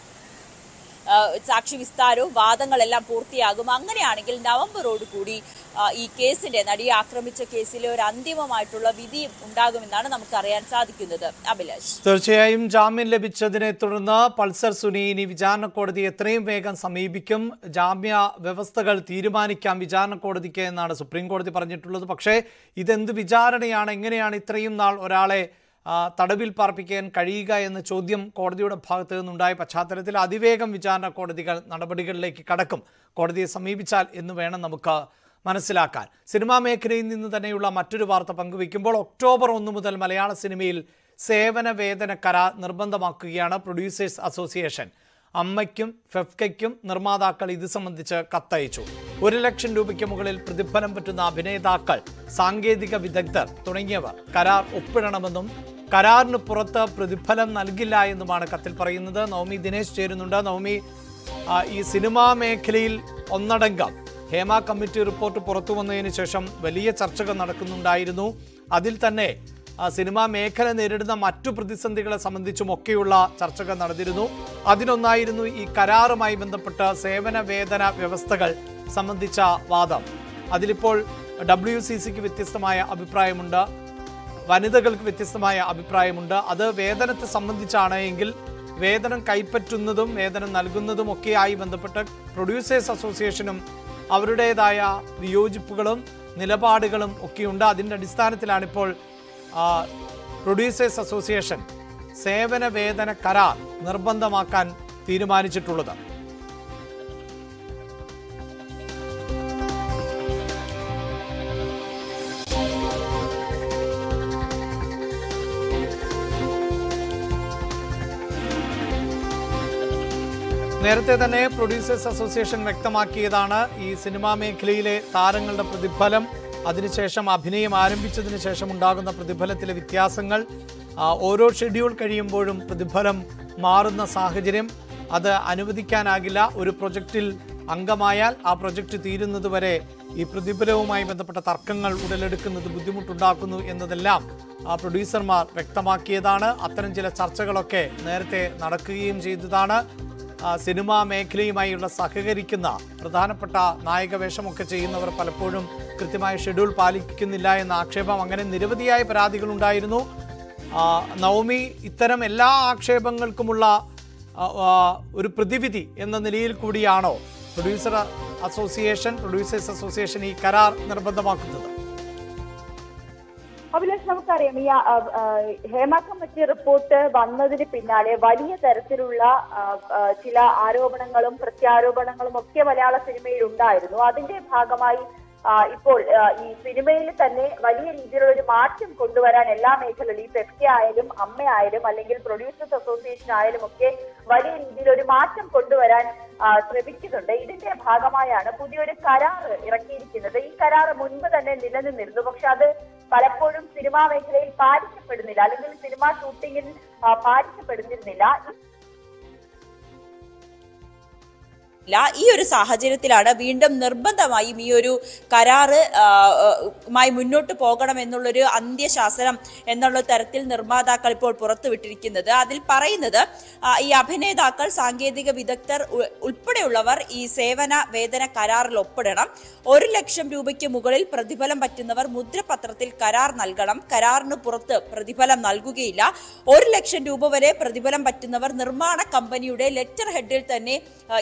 ആ, സാക്ഷി വിസ്താരവും വാദങ്ങളെല്ലാം പൂർത്തിയാകും അങ്ങനെയാണെങ്കിൽ നവംബറോട് കൂടി ആ, ഈ കേസിന്റെ നടിയെ ആക്രമിച്ച കേസിലെ ഒരു അന്തിമമായിട്ടുള്ള വിധി ഉണ്ടാകുമെന്നാണ് നമുക്ക് അറിയാൻ സാധിക്കുന്നത് അഭിലാഷ് തീർച്ചയായും ജാമ്യം ലഭിച്ചതിനെ തുടർന്ന് പൾസർ സുനി ഇനി വിചാരണ കോടതി എത്രയും വേഗം സമീപിക്കും ജാമ്യ വ്യവസ്ഥകൾ തീരുമാനിക്കാം വിചാരണ കോടതിക്ക് എന്നാണ് സുപ്രീം കോടതി പറഞ്ഞിട്ടുള്ളത് പക്ഷേ ഇതെന്ത് വിചാരണയാണ് എങ്ങനെയാണ് ഇത്രയും നാൾ ഒരാളെ ആ, തടവിൽ പാർപ്പിക്കാൻ കഴിയുക എന്ന ചോദ്യം കോടതിയുടെ ഭാഗത്തു നിന്നുണ്ടായ പശ്ചാത്തലത്തിൽ അതിവേഗം വിചാരണ കോടതികൾ നടപടികളിലേക്ക് കടക്കും കോടതിയെ സമീപിച്ചാൽ എന്ന് വേണം നമുക്ക് മനസ്സിലാക്കാൻ സിനിമാ മേഖലയിൽ നിന്ന് തന്നെയുള്ള മറ്റൊരു വാർത്ത പങ്കുവയ്ക്കുമ്പോൾ ഒക്ടോബർ ഒന്ന് മുതൽ മലയാള സിനിമയിൽ സേവന വേതന കരാർ നിർബന്ധമാക്കുകയാണ് പ്രൊഡ്യൂസേഴ്സ് അസോസിയേഷൻ അമ്മയ്ക്കും ഫെഫ്കയ്ക്കും നിർമ്മാതാക്കൾ ഇത് സംബന്ധിച്ച് കത്തയച്ചു ഒരു ലക്ഷം രൂപയ്ക്ക് മുകളിൽ പ്രതിഫലം പറ്റുന്ന അഭിനേതാക്കൾ സാങ്കേതിക വിദഗ്ധർ തുടങ്ങിയവർ കരാർ ഒപ്പിടണമെന്നും കരാറിന് പുറത്ത് പ്രതിഫലം നൽകില്ല എന്നുമാണ് കത്തിൽ പറയുന്നത് നവമി ദിനേശ് ചേരുന്നുണ്ട് നവമി ആ, ഈ സിനിമാ മേഖലയിൽ ഒന്നടങ്കം ഹേമ കമ്മിറ്റി റിപ്പോർട്ട് പുറത്തു വന്നതിന് ശേഷം വലിയ ചർച്ചകൾ നടക്കുന്നുണ്ടായിരുന്നു അതിൽ തന്നെ ആ, സിനിമാ മേഖല നേരിടുന്ന മറ്റു പ്രതിസന്ധികളെ സംബന്ധിച്ചുമൊക്കെയുള്ള ചർച്ചകൾ നടന്നിരുന്നു അതിനൊന്നായിരുന്നു ഈ കരാറുമായി ബന്ധപ്പെട്ട സേവന വേതന വ്യവസ്ഥകൾ സംബന്ധിച്ച വാദം അതിലിപ്പോൾ ഡബ്ല്യു സി സിക്ക് വ്യത്യസ്തമായ അഭിപ്രായമുണ്ട് വനിതകൾക്ക് വ്യത്യസ്തമായ അഭിപ്രായമുണ്ട് അത് വേതനത്തെ സംബന്ധിച്ചാണ് എങ്കിൽ വേതനം കൈപ്പറ്റുന്നതും വേതനം നൽകുന്നതും ഒക്കെയായി ബന്ധപ്പെട്ട് പ്രൊഡ്യൂസേഴ്സ് അസോസിയേഷനും അവരുടേതായ വിയോജിപ്പുകളും നിലപാടുകളും ഒക്കെയുണ്ട് അതിൻ്റെ അടിസ്ഥാനത്തിലാണിപ്പോൾ ആ, പ്രൊഡ്യൂസേഴ്സ് അസോസിയേഷൻ സേവന വേതന കരാർ നിർബന്ധമാക്കാൻ തീരുമാനിച്ചിട്ടുള്ളത് നേരത്തെ തന്നെ പ്രൊഡ്യൂസേഴ്സ് അസോസിയേഷൻ വ്യക്തമാക്കിയതാണ് ഈ സിനിമാ മേഖലയിലെ താരങ്ങളുടെ പ്രതിഫലം അതിനുശേഷം അഭിനയം ആരംഭിച്ചതിന് ശേഷം ഉണ്ടാകുന്ന പ്രതിഫലത്തിലെ വ്യത്യാസങ്ങൾ ആ, ഓരോ ഷെഡ്യൂൾ കഴിയുമ്പോഴും പ്രതിഫലം മാറുന്ന സാഹചര്യം അത് അനുവദിക്കാനാകില്ല ഒരു പ്രൊജക്റ്റിൽ അംഗമായാൽ ആ പ്രൊജക്റ്റ് തീരുന്നതുവരെ ഈ പ്രതിഫലവുമായി ബന്ധപ്പെട്ട തർക്കങ്ങൾ ഉടലെടുക്കുന്നത് ബുദ്ധിമുട്ടുണ്ടാക്കുന്നു എന്നതെല്ലാം ആ പ്രൊഡ്യൂസർമാർ വ്യക്തമാക്കിയതാണ് അത്തരം ചില ചർച്ചകളൊക്കെ നേരത്തെ നടക്കുകയും ചെയ്തതാണ് ആ, സിനിമാ മേഖലയുമായുള്ള സഹകരിക്കുന്ന പ്രധാനപ്പെട്ട നായക വേഷമൊക്കെ ചെയ്യുന്നവർ പലപ്പോഴും കൃത്യമായ ഷെഡ്യൂൾ പാലിക്കുന്നില്ല എന്ന ആക്ഷേപം അങ്ങനെ നിരവധിയായ പരാതികളുണ്ടായിരുന്നു ആ, നവമി ഇത്തരം എല്ലാ ആക്ഷേപങ്ങൾക്കുമുള്ള ആ, ആ, ഒരു പ്രതിവിധി എന്ന നിലയിൽ കൂടിയാണോ പ്രൊഡ്യൂസർ അസോസിയേഷൻ പ്രൊഡ്യൂസേഴ്സ് അസോസിയേഷൻ ഈ കരാർ നിർബന്ധമാക്കുന്നത് അഭിലാഷ് നമുക്കറിയാം ഈ ആ, ആ, ഹേമ കമ്മിറ്റി റിപ്പോർട്ട് വന്നതിന് പിന്നാലെ വലിയ തരത്തിലുള്ള ആ, ആ, ചില ആരോപണങ്ങളും പ്രത്യാരോപണങ്ങളും ഒക്കെ മലയാള സിനിമയിൽ ഉണ്ടായിരുന്നു അതിന്റെ ഭാഗമായി ആ, ഇപ്പോൾ ആ, ഈ സിനിമയിൽ തന്നെ വലിയ രീതിയിലുള്ള ഒരു മാറ്റം കൊണ്ടുവരാൻ എല്ലാ മേഖലയിലും ഈ പെപ്സി ആയാലും അമ്മയായാലും അല്ലെങ്കിൽ പ്രൊഡ്യൂസേഴ്സ് അസോസിയേഷൻ ആയാലും ഒക്കെ വലിയ രീതിയിൽ ഒരു മാറ്റം കൊണ്ടുവരാൻ ആ, ശ്രമിക്കുന്നുണ്ട് ഇതിന്റെ ഭാഗമായാണ് പുതിയൊരു കരാർ ഇറക്കിയിരിക്കുന്നത് ഈ കരാർ മുൻപ് തന്നെ നിലനിന്നിരുന്നു പക്ഷെ അത് പലപ്പോഴും സിനിമാ മേഖലയിൽ പാലിക്കപ്പെടുന്നില്ല അല്ലെങ്കിൽ സിനിമാ ഷൂട്ടിങ്ങിൽ ആ, പാലിക്കപ്പെടുന്നിരുന്നില്ല ഇല്ല ഈ ഒരു സാഹചര്യത്തിലാണ് വീണ്ടും നിർബന്ധമായും ഈ ഒരു കരാറ് ആ, ആ, മായി മുന്നോട്ട് പോകണം എന്നുള്ളൊരു അന്ത്യശാസനം എന്നുള്ള തരത്തിൽ നിർമ്മാതാക്കൾ ഇപ്പോൾ പുറത്തുവിട്ടിരിക്കുന്നത് അതിൽ പറയുന്നത് ആ, ഈ അഭിനേതാക്കൾ സാങ്കേതിക വിദഗ്ധർ ഉ- ഉൾപ്പെടെയുള്ളവർ ഈ സേവന വേതന കരാറിൽ ഒപ്പിടണം ഒരു ലക്ഷം രൂപയ്ക്ക് മുകളിൽ പ്രതിഫലം പറ്റുന്നവർ മുദ്രപത്രത്തിൽ കരാർ നൽകണം കരാറിന് പുറത്ത് പ്രതിഫലം നൽകുകയില്ല ഒരു ലക്ഷം രൂപ വരെ പ്രതിഫലം പറ്റുന്നവർ നിർമ്മാണ കമ്പനിയുടെ ലെറ്റർ ഹെഡിൽ തന്നെ ആ, ഈ കരാർ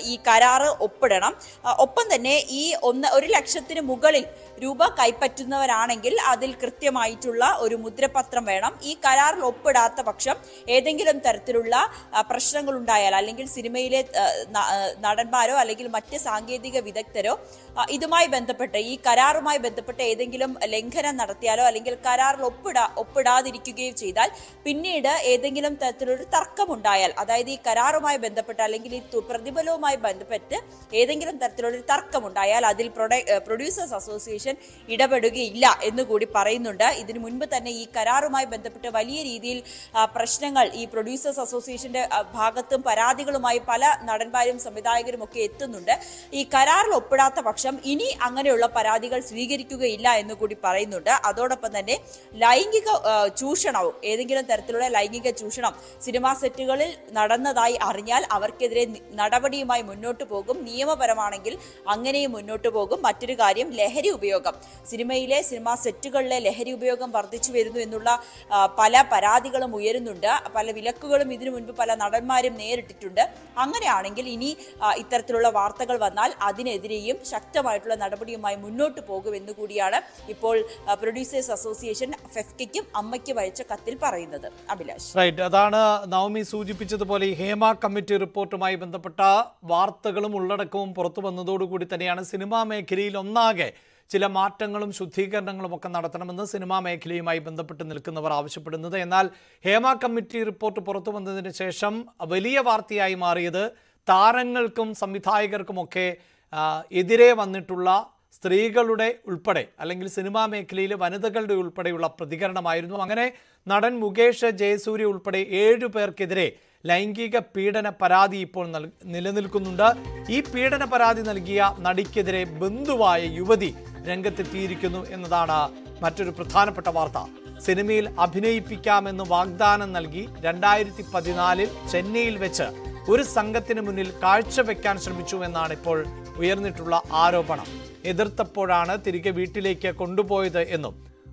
കരാറ് ഒപ്പിടണം ആ, ഒപ്പം തന്നെ ഈ ഒന്ന് ഒരു ലക്ഷത്തിന് മുകളിൽ രൂപ കൈപ്പറ്റുന്നവരാണെങ്കിൽ അതിൽ കൃത്യമായിട്ടുള്ള ഒരു മുദ്രപത്രം വേണം ഈ കരാറിൽ ഒപ്പിടാത്ത പക്ഷം ഏതെങ്കിലും തരത്തിലുള്ള ആ, പ്രശ്നങ്ങൾ ഉണ്ടായാൽ അല്ലെങ്കിൽ സിനിമയിലെ ആ, ന- ആ, നടന്മാരോ അല്ലെങ്കിൽ മറ്റ് സാങ്കേതിക വിദഗ്ധരോ ആ, ഇതുമായി ബന്ധപ്പെട്ട് ഈ കരാറുമായി ബന്ധപ്പെട്ട് ഏതെങ്കിലും ലംഘനം നടത്തിയാലോ അല്ലെങ്കിൽ കരാറിൽ ഒപ്പിടാ ഒപ്പിടാതിരിക്കുകയോ ചെയ്താൽ പിന്നീട് ഏതെങ്കിലും തരത്തിലൊരു തർക്കമുണ്ടായാൽ അതായത് ഈ കരാറുമായി ബന്ധപ്പെട്ട് അല്ലെങ്കിൽ ഈ തു- പ്രതിഫലവുമായി ബന്ധപ്പെട്ട് ഏതെങ്കിലും തരത്തിലുള്ള തർക്കമുണ്ടായാൽ അതിൽ പ്രൊഡ- ഏഹ് പ്രൊഡ്യൂസേഴ്സ് അസോസിയേഷൻ ഇടപെടുകയില്ല എന്നുകൂടി പറയുന്നുണ്ട് ഇതിനു മുൻപ് തന്നെ ഈ കരാറുമായി ബന്ധപ്പെട്ട് വലിയ രീതിയിൽ ആ, പ്രശ്നങ്ങൾ ഈ പ്രൊഡ്യൂസേഴ്സ് അസോസിയേഷന്റെ ആ, ഭാഗത്തും പരാതികളുമായി പല നടന്മാരും സംവിധായകരും ഒക്കെ എത്തുന്നുണ്ട് ഈ കരാറിൽ ഒപ്പിടാത്ത പക്ഷം ഇനി അങ്ങനെയുള്ള പരാതികൾ സ്വീകരിക്കുകയില്ല എന്ന് കൂടി പറയുന്നുണ്ട് അതോടൊപ്പം തന്നെ ലൈംഗിക ആ, ചൂഷണവും ഏതെങ്കിലും തരത്തിലുള്ള ലൈംഗിക ചൂഷണം സിനിമാ സെറ്റുകളിൽ നടന്നതായി അറിഞ്ഞാൽ അവർക്കെതിരെ നി- നടപടിയുമായി മുന്നോട്ട് പോകും നിയമപരമാണെങ്കിൽ അങ്ങനെയും മുന്നോട്ട് പോകും മറ്റൊരു കാര്യം ലഹരി ഉപയോഗം സിനിമയിലെ സിനിമാ സെറ്റുകളിലെ ലഹരി ഉപയോഗം വർദ്ധിച്ചു വരുന്നു എന്നുള്ള ആ, പല പരാതികളും ഉയരുന്നുണ്ട് പല വിലക്കുകളും ഇതിനു മുൻപ് പല നടന്മാരും നേരിട്ടിട്ടുണ്ട് അങ്ങനെയാണെങ്കിൽ ഇനി ആ, ഇത്തരത്തിലുള്ള വാർത്തകൾ വന്നാൽ അതിനെതിരെയും ശക്തമായിട്ടുള്ള നടപടിയുമായി മുന്നോട്ട് പോകുമെന്ന് കൂടിയാണ് ഇപ്പോൾ ആ, പ്രൊഡ്യൂസേഴ്സ് അസോസിയേഷൻ ഫെഫ്കയ്ക്കും അമ്മയ്ക്കും അയച്ച കത്തിൽ പറയുന്നത് അഭിലാഷ് റൈറ്റ് അതാണ് നവമി സൂചിപ്പിച്ചതുപോലെ ഈ ഹേമ കമ്മിറ്റി റിപ്പോർട്ടുമായി ബന്ധപ്പെട്ട വാർത്തകളും ഉള്ളടക്കവും പുറത്തു വന്നതോടുകൂടി തന്നെയാണ് സിനിമാ മേഖലയിൽ ഒന്നാകെ ചില മാറ്റങ്ങളും ശുദ്ധീകരണങ്ങളും ഒക്കെ നടത്തണമെന്ന് സിനിമാ മേഖലയുമായി ബന്ധപ്പെട്ട് നിൽക്കുന്നവർ ആവശ്യപ്പെടുന്നത് എന്നാൽ ഹേമ കമ്മിറ്റി റിപ്പോർട്ട് പുറത്തു വന്നതിന് ശേഷം വലിയ വാർത്തയായി മാറിയത് താരങ്ങൾക്കും സംവിധായകർക്കുമൊക്കെ ആ, എതിരെ വന്നിട്ടുള്ള സ്ത്രീകളുടെ ഉൾപ്പെടെ അല്ലെങ്കിൽ സിനിമാ മേഖലയിലെ വനിതകളുടെ ഉൾപ്പെടെയുള്ള പ്രതികരണമായിരുന്നു അങ്ങനെ നടൻ മുകേഷ് ജയസൂര്യ ഉൾപ്പെടെ ഏഴു പേർക്കെതിരെ ലൈംഗിക പീഡന പരാതി ഇപ്പോൾ നൽ- നിലനിൽക്കുന്നുണ്ട് ഈ പീഡന പരാതി നൽകിയ നടിക്കെതിരെ ബന്ധുവായ യുവതി രംഗത്തെത്തിയിരിക്കുന്നു എന്നതാണ് മറ്റൊരു പ്രധാനപ്പെട്ട വാർത്ത സിനിമയിൽ അഭിനയിപ്പിക്കാമെന്ന് വാഗ്ദാനം നൽകി രണ്ടായിരത്തി പതിനാലിൽ ചെന്നൈയിൽ വെച്ച് ഒരു സംഘത്തിന് മുന്നിൽ കാഴ്ചവെക്കാൻ ശ്രമിച്ചു എന്നാണ് ഇപ്പോൾ ഉയർന്നിട്ടുള്ള ആരോപണം എതിർത്തപ്പോഴാണ് തിരികെ വീട്ടിലേക്ക് കൊണ്ടുപോയത് എന്നും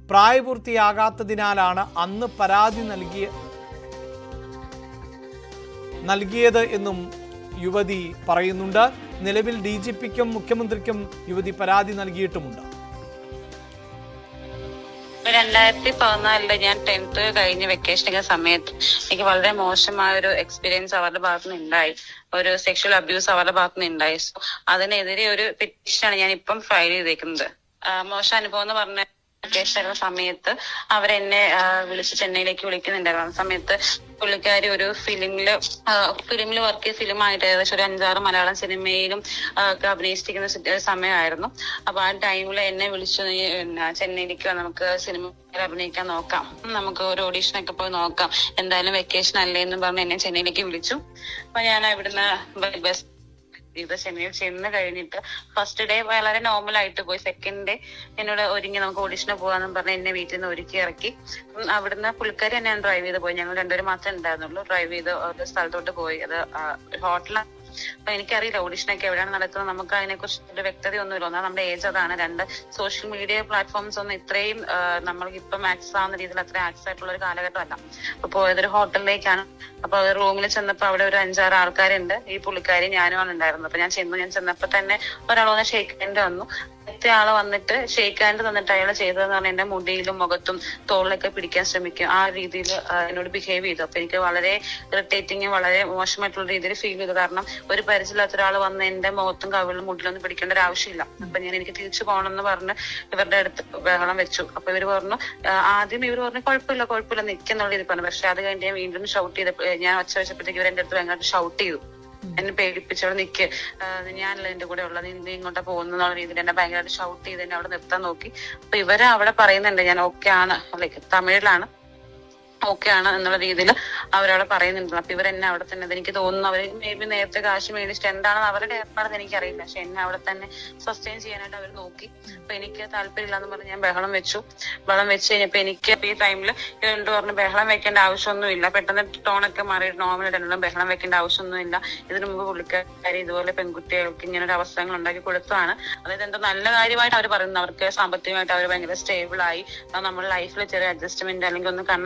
പ്രായപൂർത്തിയാകാത്തതിനാലാണ് അന്ന് പരാതി നൽകിയ നൽകിയത് എന്നും യുവതി പറയുന്നുണ്ട് നിലവിൽ ഡി ജി പിക്കും മുഖ്യമന്ത്രിക്കും യുവതി പരാതി നൽകിയിട്ടുമുണ്ട് രണ്ടായിരത്തി പതിനാലില് ഞാൻ ടെൻത്ത് കഴിഞ്ഞ് വെക്കേഷൻ സമയത്ത് എനിക്ക് വളരെ മോശമായ ഒരു എക്സ്പീരിയൻസ് അവരുടെ ഭാഗത്തു നിന്ന് ഉണ്ടായി ഒരു സെക്ഷൽ അബ്യൂസ് അവരുടെ ഭാഗത്തു നിന്ന് ഉണ്ടായി സോ അതിനെതിരെ ഒരു പെറ്റീഷനാണ് ഞാൻ ഇപ്പം ഫയൽ ചെയ്തേക്കുന്നത് ആ, മോശം അനുഭവം എന്ന് പറഞ്ഞ വെക്കേഷൻ സമയത്ത് അവരെന്നെ ആ, വിളിച്ച് ചെന്നൈയിലേക്ക് വിളിക്കുന്നുണ്ടായിരുന്നു ആ സമയത്ത് പുള്ളിക്കാരി ഒരു ഫിലിമില് ഫിലിമിൽ വർക്ക് ചെയ്ത ഫിലിമായിട്ട് ഏകദേശം ഒരു അഞ്ചാറ് മലയാളം സിനിമയിലും ആ, ഒക്കെ അഭിനയിച്ചിരിക്കുന്ന സി- സമയമായിരുന്നു അപ്പൊ ആ ടൈമിൽ എന്നെ വിളിച്ചു നീ പിന്നെ ചെന്നൈയിലേക്ക് വാ, നമുക്ക് സിനിമ അഭിനയിക്കാൻ നോക്കാം നമുക്ക് ഒരു ഓഡീഷൻ ഒക്കെ പോയി നോക്കാം എന്തായാലും വെക്കേഷൻ അല്ലേ എന്ന് പറഞ്ഞ് എന്നെ ചെന്നൈയിലേക്ക് വിളിച്ചു അപ്പൊ ഞാൻ ഇവിടുന്ന് ബസ് ഇത് ചെന്നൈയിൽ ചെന്ന് കഴിഞ്ഞിട്ട് ഫസ്റ്റ് ഡേ വളരെ നോർമൽ ആയിട്ട് പോയി സെക്കൻഡ് ഡേ എന്നോട് ഒരുങ്ങി നമുക്ക് ഓഡിഷന് പോകാന്നും പറഞ്ഞ് എന്നെ വീട്ടിൽ നിന്ന് ഒരുക്കി ഇറക്കി ഉം അവിടുന്ന് പുള്ളിക്കാരി എന്നെ ഡ്രൈവ് ചെയ്ത് പോയി ഞങ്ങൾ രണ്ടുപേരും മാത്രമേ ഉണ്ടായിരുന്നുള്ളൂ ഡ്രൈവ് ചെയ്ത് ഒരു സ്ഥലത്തോട്ട് പോയി അത് ഹോട്ടലാണ് അപ്പൊ എനിക്കറിയില്ല ഓഡിഷനൊക്കെ എവിടെയാണ് നടക്കുന്നത് നമുക്ക് അതിനെ കുറിച്ച് ഒരു വ്യക്തതയൊന്നുമില്ല ഒന്നാ നമ്മുടെ ഏജ് അതാണ് രണ്ട് സോഷ്യൽ മീഡിയ പ്ലാറ്റ്ഫോംസ് ഒന്നും ഇത്രയും ആ, നമ്മൾക്ക് ഇപ്പം ആക്സസ് ആവുന്ന രീതിയിൽ അത്ര ആക്സസ് ആയിട്ടുള്ള ഒരു കാലഘട്ടമല്ല അപ്പൊ പോയതൊരു ഹോട്ടലിലേക്കാണ് അപ്പൊ റൂമിൽ ചെന്നപ്പോ അവിടെ ഒരു അഞ്ചാറ് ആൾക്കാരുണ്ട് ഈ പുള്ളിക്കാരി ഞാനുമാണ് ഉണ്ടായിരുന്നത് അപ്പൊ ഞാൻ ചെന്നു ഞാൻ ചെന്നപ്പോ തന്നെ ഒരാൾ വന്ന് ഷേക്ക് ഹാൻഡ് വന്നു മറ്റേ ആള് വന്നിട്ട് ഷേക്ക് ഹാൻഡ് തന്നിട്ട് അയാൾ ചെയ്തതെന്ന് പറഞ്ഞാൽ എന്റെ മുടിയിലും മുഖത്തും തോളിലൊക്കെ പിടിക്കാൻ ശ്രമിക്കും ആ രീതിയിൽ എന്നോട് ബിഹേവ് ചെയ്തു അപ്പൊ എനിക്ക് വളരെ ഇറിറ്റേറ്റിംഗ് വളരെ മോശമായിട്ടുള്ള രീതിയിൽ ഫീൽ ചെയ്തു കാരണം ഒരു പരിചയമില്ലാത്ത ഒരാൾ വന്ന് എന്റെ മുഖത്തും കവിളിലും മുടിലൊന്നും പിടിക്കേണ്ട ഒരു ആവശ്യമില്ല അപ്പൊ ഞാൻ എനിക്ക് തിരിച്ചു പോകണം എന്ന് പറഞ്ഞ് ഇവരുടെ അടുത്ത് ബഹളം വെച്ചു അപ്പൊ ഇവര് പറഞ്ഞു ആ, ആദ്യം ഇവർ പറഞ്ഞു കുഴപ്പമില്ല കുഴപ്പമില്ല നിൽക്കുന്നുള്ള രീതി പറഞ്ഞു പക്ഷെ അത് കഴിഞ്ഞ് ഞാൻ വീണ്ടും ഷൗട്ട് ചെയ്തപ്പോ ഞാൻ ഒച്ച വെച്ചപ്പോഴത്തേക്ക് ഇവർ എന്റെ അടുത്ത് ഭയങ്കരമായിട്ട് ഷൗട്ട് ചെയ്തു എന്നെ പേടിപ്പിച്ചവിടെ നിക്ക് ആ, ഞാനല്ല എന്റെ കൂടെ ഉള്ളത് നീ നീ ഇങ്ങോട്ടാ പോകുന്നുള്ള രീതിയിൽ എന്നെ ഭയങ്കരമായിട്ട് ഷൗട്ട് ചെയ്ത് എന്നെ അവിടെ നിർത്താൻ നോക്കി അപ്പൊ ഇവര് അവിടെ പറയുന്നുണ്ട് ഞാൻ ഓക്കെ ആണ് ലൈക്ക് തമിഴിലാണ് ഓക്കെ ആണ് എന്നുള്ള രീതിയിൽ അവരവിടെ പറയുന്നുണ്ട് അപ്പൊ ഇവരെന്നെ അവിടെ തന്നെ എനിക്ക് തോന്നുന്നു അവര് മേ ബി നേരത്തെ കാശ് മേടിച്ചിട്ട് എന്താണെന്ന് അവരുടെ ഏർപ്പാടെന്ന് എനിക്കറിയില്ല പക്ഷെ എന്നെ അവിടെ തന്നെ സസ്റ്റെയിൻ ചെയ്യാനായിട്ട് അവർ നോക്കി അപ്പൊ എനിക്ക് താല്പര്യമില്ല എന്ന് പറഞ്ഞ് ഞാൻ ബഹളം വെച്ചു ബഹളം വെച്ച് കഴിഞ്ഞപ്പോ എനിക്ക് ഈ ടൈമിൽ ഇവരോട് പറഞ്ഞു ബഹളം വെക്കേണ്ട ആവശ്യമൊന്നുമില്ല പെട്ടെന്ന് ടോണൊക്കെ മാറി നോർമൽ ഇടണം ബഹളം വെക്കേണ്ട ആവശ്യമൊന്നുമില്ല ഇതിനു മുമ്പ് പുള്ളിക്കാരി ഇതുപോലെ പെൺകുട്ടികൾക്ക് ഇങ്ങനെ ഒരു അവസരങ്ങൾ ഉണ്ടാക്കി കൊടുത്തതാണ് അതായത് എന്തോ നല്ല കാര്യമായിട്ട് അവർ പറയുന്നു അവർക്ക് സാമ്പത്തികമായിട്ട് അവർ ഭയങ്കര സ്റ്റേബിൾ ആയി അത് നമ്മുടെ ലൈഫിൽ ചെറിയ അഡ്ജസ്റ്റ്മെന്റ് അല്ലെങ്കിൽ ഒന്ന് കണ്ണടച്ചാൽ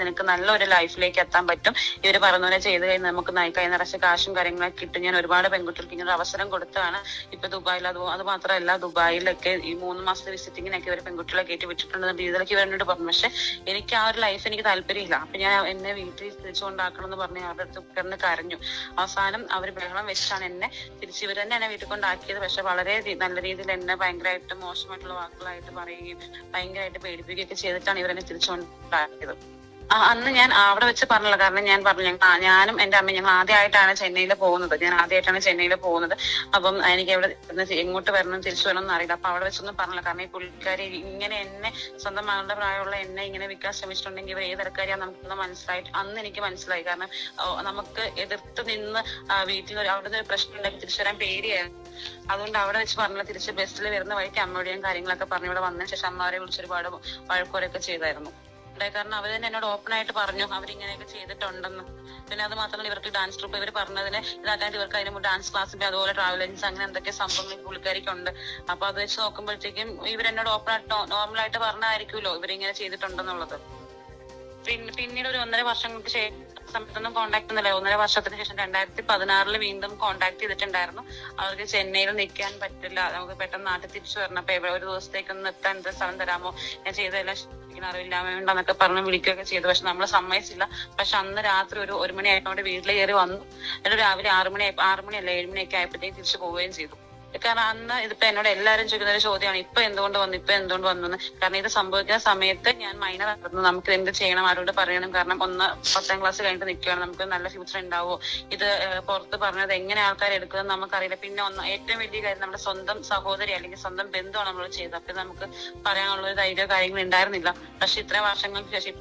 നിനക്ക് നല്ലൊരു ലൈഫിലേക്ക് എത്താൻ പറ്റും ഇവര് പറഞ്ഞ പോലെ ചെയ്ത് കഴിഞ്ഞാൽ നമുക്ക് നയി- കൈ നിറച്ച കാശും കാര്യങ്ങളൊക്കെ കിട്ടും ഞാൻ ഒരുപാട് പെൺകുട്ടികൾക്ക് ഇങ്ങനെ ഒരു അവസരം കൊടുത്താണ് ഇപ്പൊ ദുബായിൽ അത് അത് മാത്രമല്ല ദുബായിലൊക്കെ ഈ മൂന്ന് മാസത്തെ വിസിറ്റിങ്ങിനൊക്കെ ഇവർ പെൺകുട്ടികളെ കയറ്റി വിട്ടിട്ടുണ്ടെന്ന രീതിയിലൊക്കെ ഇവരോട് പറഞ്ഞു പക്ഷെ എനിക്ക് ആ ഒരു ലൈഫ് എനിക്ക് താല്പര്യമില്ല അപ്പൊ ഞാൻ എന്നെ വീട്ടിൽ തിരിച്ചുകൊണ്ടാക്കണം എന്ന് പറഞ്ഞ് അവരുടെ അടുത്ത് കിടന്ന് കരഞ്ഞു അവസാനം അവർ ബഹളം വെച്ചാണ് എന്നെ തിരിച്ച് ഇവർ തന്നെ എന്നെ വീട്ടിൽ കൊണ്ടാക്കിയത് പക്ഷെ വളരെ രി- നല്ല രീതിയിൽ എന്നെ ഭയങ്കരമായിട്ട് മോശമായിട്ടുള്ള വാക്കുകളായിട്ട് പറയുകയും ഭയങ്കരമായിട്ട് പേടിപ്പിക്കുകയൊക്കെ ചെയ്തിട്ടാണ് ഇവരെന്നെ തിരിച്ചുകൊണ്ടാക്കിയത് ആ, അന്ന് ഞാൻ അവിടെ വെച്ച് പറഞ്ഞില്ല കാരണം ഞാൻ പറഞ്ഞു ഞങ്ങൾ ആ- ഞാനും എന്റെ അമ്മയും ഞങ്ങൾ ആദ്യമായിട്ടാണ് ചെന്നൈയിൽ പോകുന്നത് ഞാൻ ആദ്യമായിട്ടാണ് ചെന്നൈയിൽ പോകുന്നത് അപ്പം എനിക്ക് ഇവിടെ ഇവിടുന്ന് എങ്ങോട്ട് വരണം തിരിച്ചു വരണം എന്ന് അറിയില്ല അപ്പൊ അവിടെ വെച്ചൊന്നും പറഞ്ഞില്ല കാരണം ഈ പുള്ളിക്കാരി ഇങ്ങനെ എന്നെ സ്വന്തം മകളുടെ പ്രായമുള്ള എന്നെ ഇങ്ങനെ വിൽക്കാൻ ശ്രമിച്ചിട്ടുണ്ടെങ്കിൽ ഇവർ ഏതൊരക്കാരിയാ നമുക്കൊന്ന് മനസ്സിലായിട്ട് അന്ന് എനിക്ക് മനസ്സിലായി കാരണം ഓ, നമുക്ക് എതിർത്ത് നിന്ന് ആ, വീട്ടിൽ ഒരു അവിടെ ഒരു പ്രശ്നം ഉണ്ടെങ്കിൽ തിരിച്ചു വരാൻ പേടിയായിരുന്നു അതുകൊണ്ട് അവിടെ വെച്ച് പറഞ്ഞില്ല തിരിച്ച് ബസ്സിൽ വരുന്ന വഴിക്ക് അമ്മയോടെയും കാര്യങ്ങളൊക്കെ പറഞ്ഞു ഇവിടെ വന്നതിന് ശേഷം അമ്മ അവരെ വിളിച്ച് ഒരുപാട് വഴക്കുറയൊക്കെ ചെയ്തായിരുന്നു ഇവിടെ കാരണം അവർ തന്നെ എന്നോട് ഓപ്പൺ ആയിട്ട് പറഞ്ഞു അവരിങ്ങനെയൊക്കെ ചെയ്തിട്ടുണ്ടെന്ന് പിന്നെ അത് മാത്രമല്ല ഇവർക്ക് ഡാൻസ് ട്രൂപ്പ് ഇവർ പറഞ്ഞതിന് ഇതാക്കാണ്ട് ഇവർക്ക് അതിന് മുമ്പ് ഡാൻസ് ക്ലാസ്സിന്റെ അതുപോലെ ട്രാവൽ ഏജൻസ് അങ്ങനെ എന്തൊക്കെ സംഭവങ്ങൾ പുള്ളിക്കാരിക്കുണ്ട് അപ്പൊ അത് വെച്ച് നോക്കുമ്പോഴത്തേക്കും ഇവരെന്നോട് ഓപ്പൺ ആയിട്ട് നോർമൽ ആയിട്ട് പറഞ്ഞായിരിക്കുമല്ലോ ഇവരിങ്ങനെ ചെയ്തിട്ടുണ്ടെന്നുള്ളത് പിന്നെ പിന്നീട് ഒരു ഒന്നര വർഷങ്ങൾക്ക് ശേഷം സമയത്തൊന്നും കോണ്ടാക്ട് ഒന്നുമില്ല ഒന്നര വർഷത്തിന് ശേഷം രണ്ടായിരത്തി പതിനാറിൽ വീണ്ടും കോണ്ടാക്ട് ചെയ്തിട്ടുണ്ടായിരുന്നു അവർക്ക് ചെന്നൈയിൽ നിൽക്കാൻ പറ്റില്ല നമുക്ക് പെട്ടെന്ന് നാട്ടിൽ തിരിച്ചു വരണം അപ്പൊ ഇവിടെ ഒരു ദിവസത്തേക്കൊന്ന് നിർത്താൻ എന്ത് സ്ഥലം തരാമോ ഞാൻ ചെയ്തതെല്ലാം ശരിക്കും അറിവില്ല വേണ്ടെന്നൊക്കെ പറഞ്ഞ് വിളിക്കുകയൊക്കെ ചെയ്തു പക്ഷെ നമ്മൾ സമ്മതിച്ചില്ല പക്ഷെ അന്ന് രാത്രി ഒരു ഒരു മണി ആയപ്പോഴേ വീട്ടിൽ കയറി വന്നു എന്നിട്ട് രാവിലെ ആറ് മണി ആറ് മണിയല്ല ഏഴ് മണിയൊക്കെ ആയപ്പോഴത്തേക്ക് തിരിച്ചു പോവുകയും ചെയ്തു കാരണം അന്ന് ഇതിപ്പോ എന്നോട് എല്ലാവരും ചോദിക്കുന്ന ഒരു ചോദ്യമാണ് ഇപ്പൊ എന്തുകൊണ്ട് വന്നു ഇപ്പൊ എന്തുകൊണ്ട് വന്നു എന്ന് കാരണം ഇത് സംഭവിക്കുന്ന സമയത്ത് ഞാൻ മൈനർ ആയിരുന്നു നമുക്ക് എന്ത് ചെയ്യണം ആരോട് പറയണം കാരണം ഒന്ന് പത്താം ക്ലാസ് കഴിഞ്ഞിട്ട് നിൽക്കുകയാണ് നമുക്ക് നല്ല ഫ്യൂച്ചർ ഉണ്ടാവോ ഇത് ഏഹ്, പുറത്ത് പറഞ്ഞത് എങ്ങനെ ആൾക്കാർ എടുക്കുന്നത് നമുക്കറിയില്ല പിന്നെ ഒന്ന് ഏറ്റവും വലിയ കാര്യം നമ്മുടെ സ്വന്തം സഹോദരി അല്ലെങ്കിൽ സ്വന്തം ബന്ധുവാണ് നമ്മൾ ചെയ്തത് അപ്പൊ നമുക്ക് പറയാനുള്ള ഒരു ധൈര്യ കാര്യങ്ങൾ ഉണ്ടായിരുന്നില്ല പക്ഷെ ഇത്രയും വർഷങ്ങൾക്ക് ശേഷം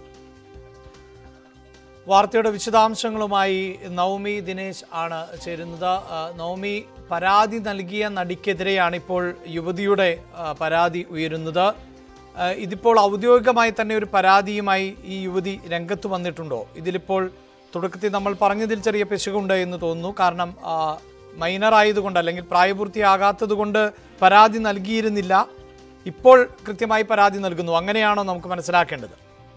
വാർത്തയുടെ വിശദാംശങ്ങളുമായി നവമി ദിനേശ് ആണ് ചേരുന്നത് ആ, നവമി പരാതി നൽകിയ നടിക്കെതിരെയാണ് ഇപ്പോൾ യുവതിയുടെ ആ, പരാതി ഉയരുന്നത് ആ, ഇതിപ്പോൾ ഔദ്യോഗികമായി തന്നെ ഒരു പരാതിയുമായി ഈ യുവതി രംഗത്ത് വന്നിട്ടുണ്ടോ ഇതിലിപ്പോൾ തുടക്കത്തിൽ നമ്മൾ പറഞ്ഞതിൽ ചെറിയ പിശകുണ്ട് എന്ന് തോന്നുന്നു കാരണം ആ, മൈനർ ആയതുകൊണ്ട് അല്ലെങ്കിൽ പ്രായപൂർത്തിയാകാത്തത് കൊണ്ട് പരാതി നൽകിയിരുന്നില്ല ഇപ്പോൾ കൃത്യമായി പരാതി നൽകുന്നു അങ്ങനെയാണോ നമുക്ക് മനസ്സിലാക്കേണ്ടത്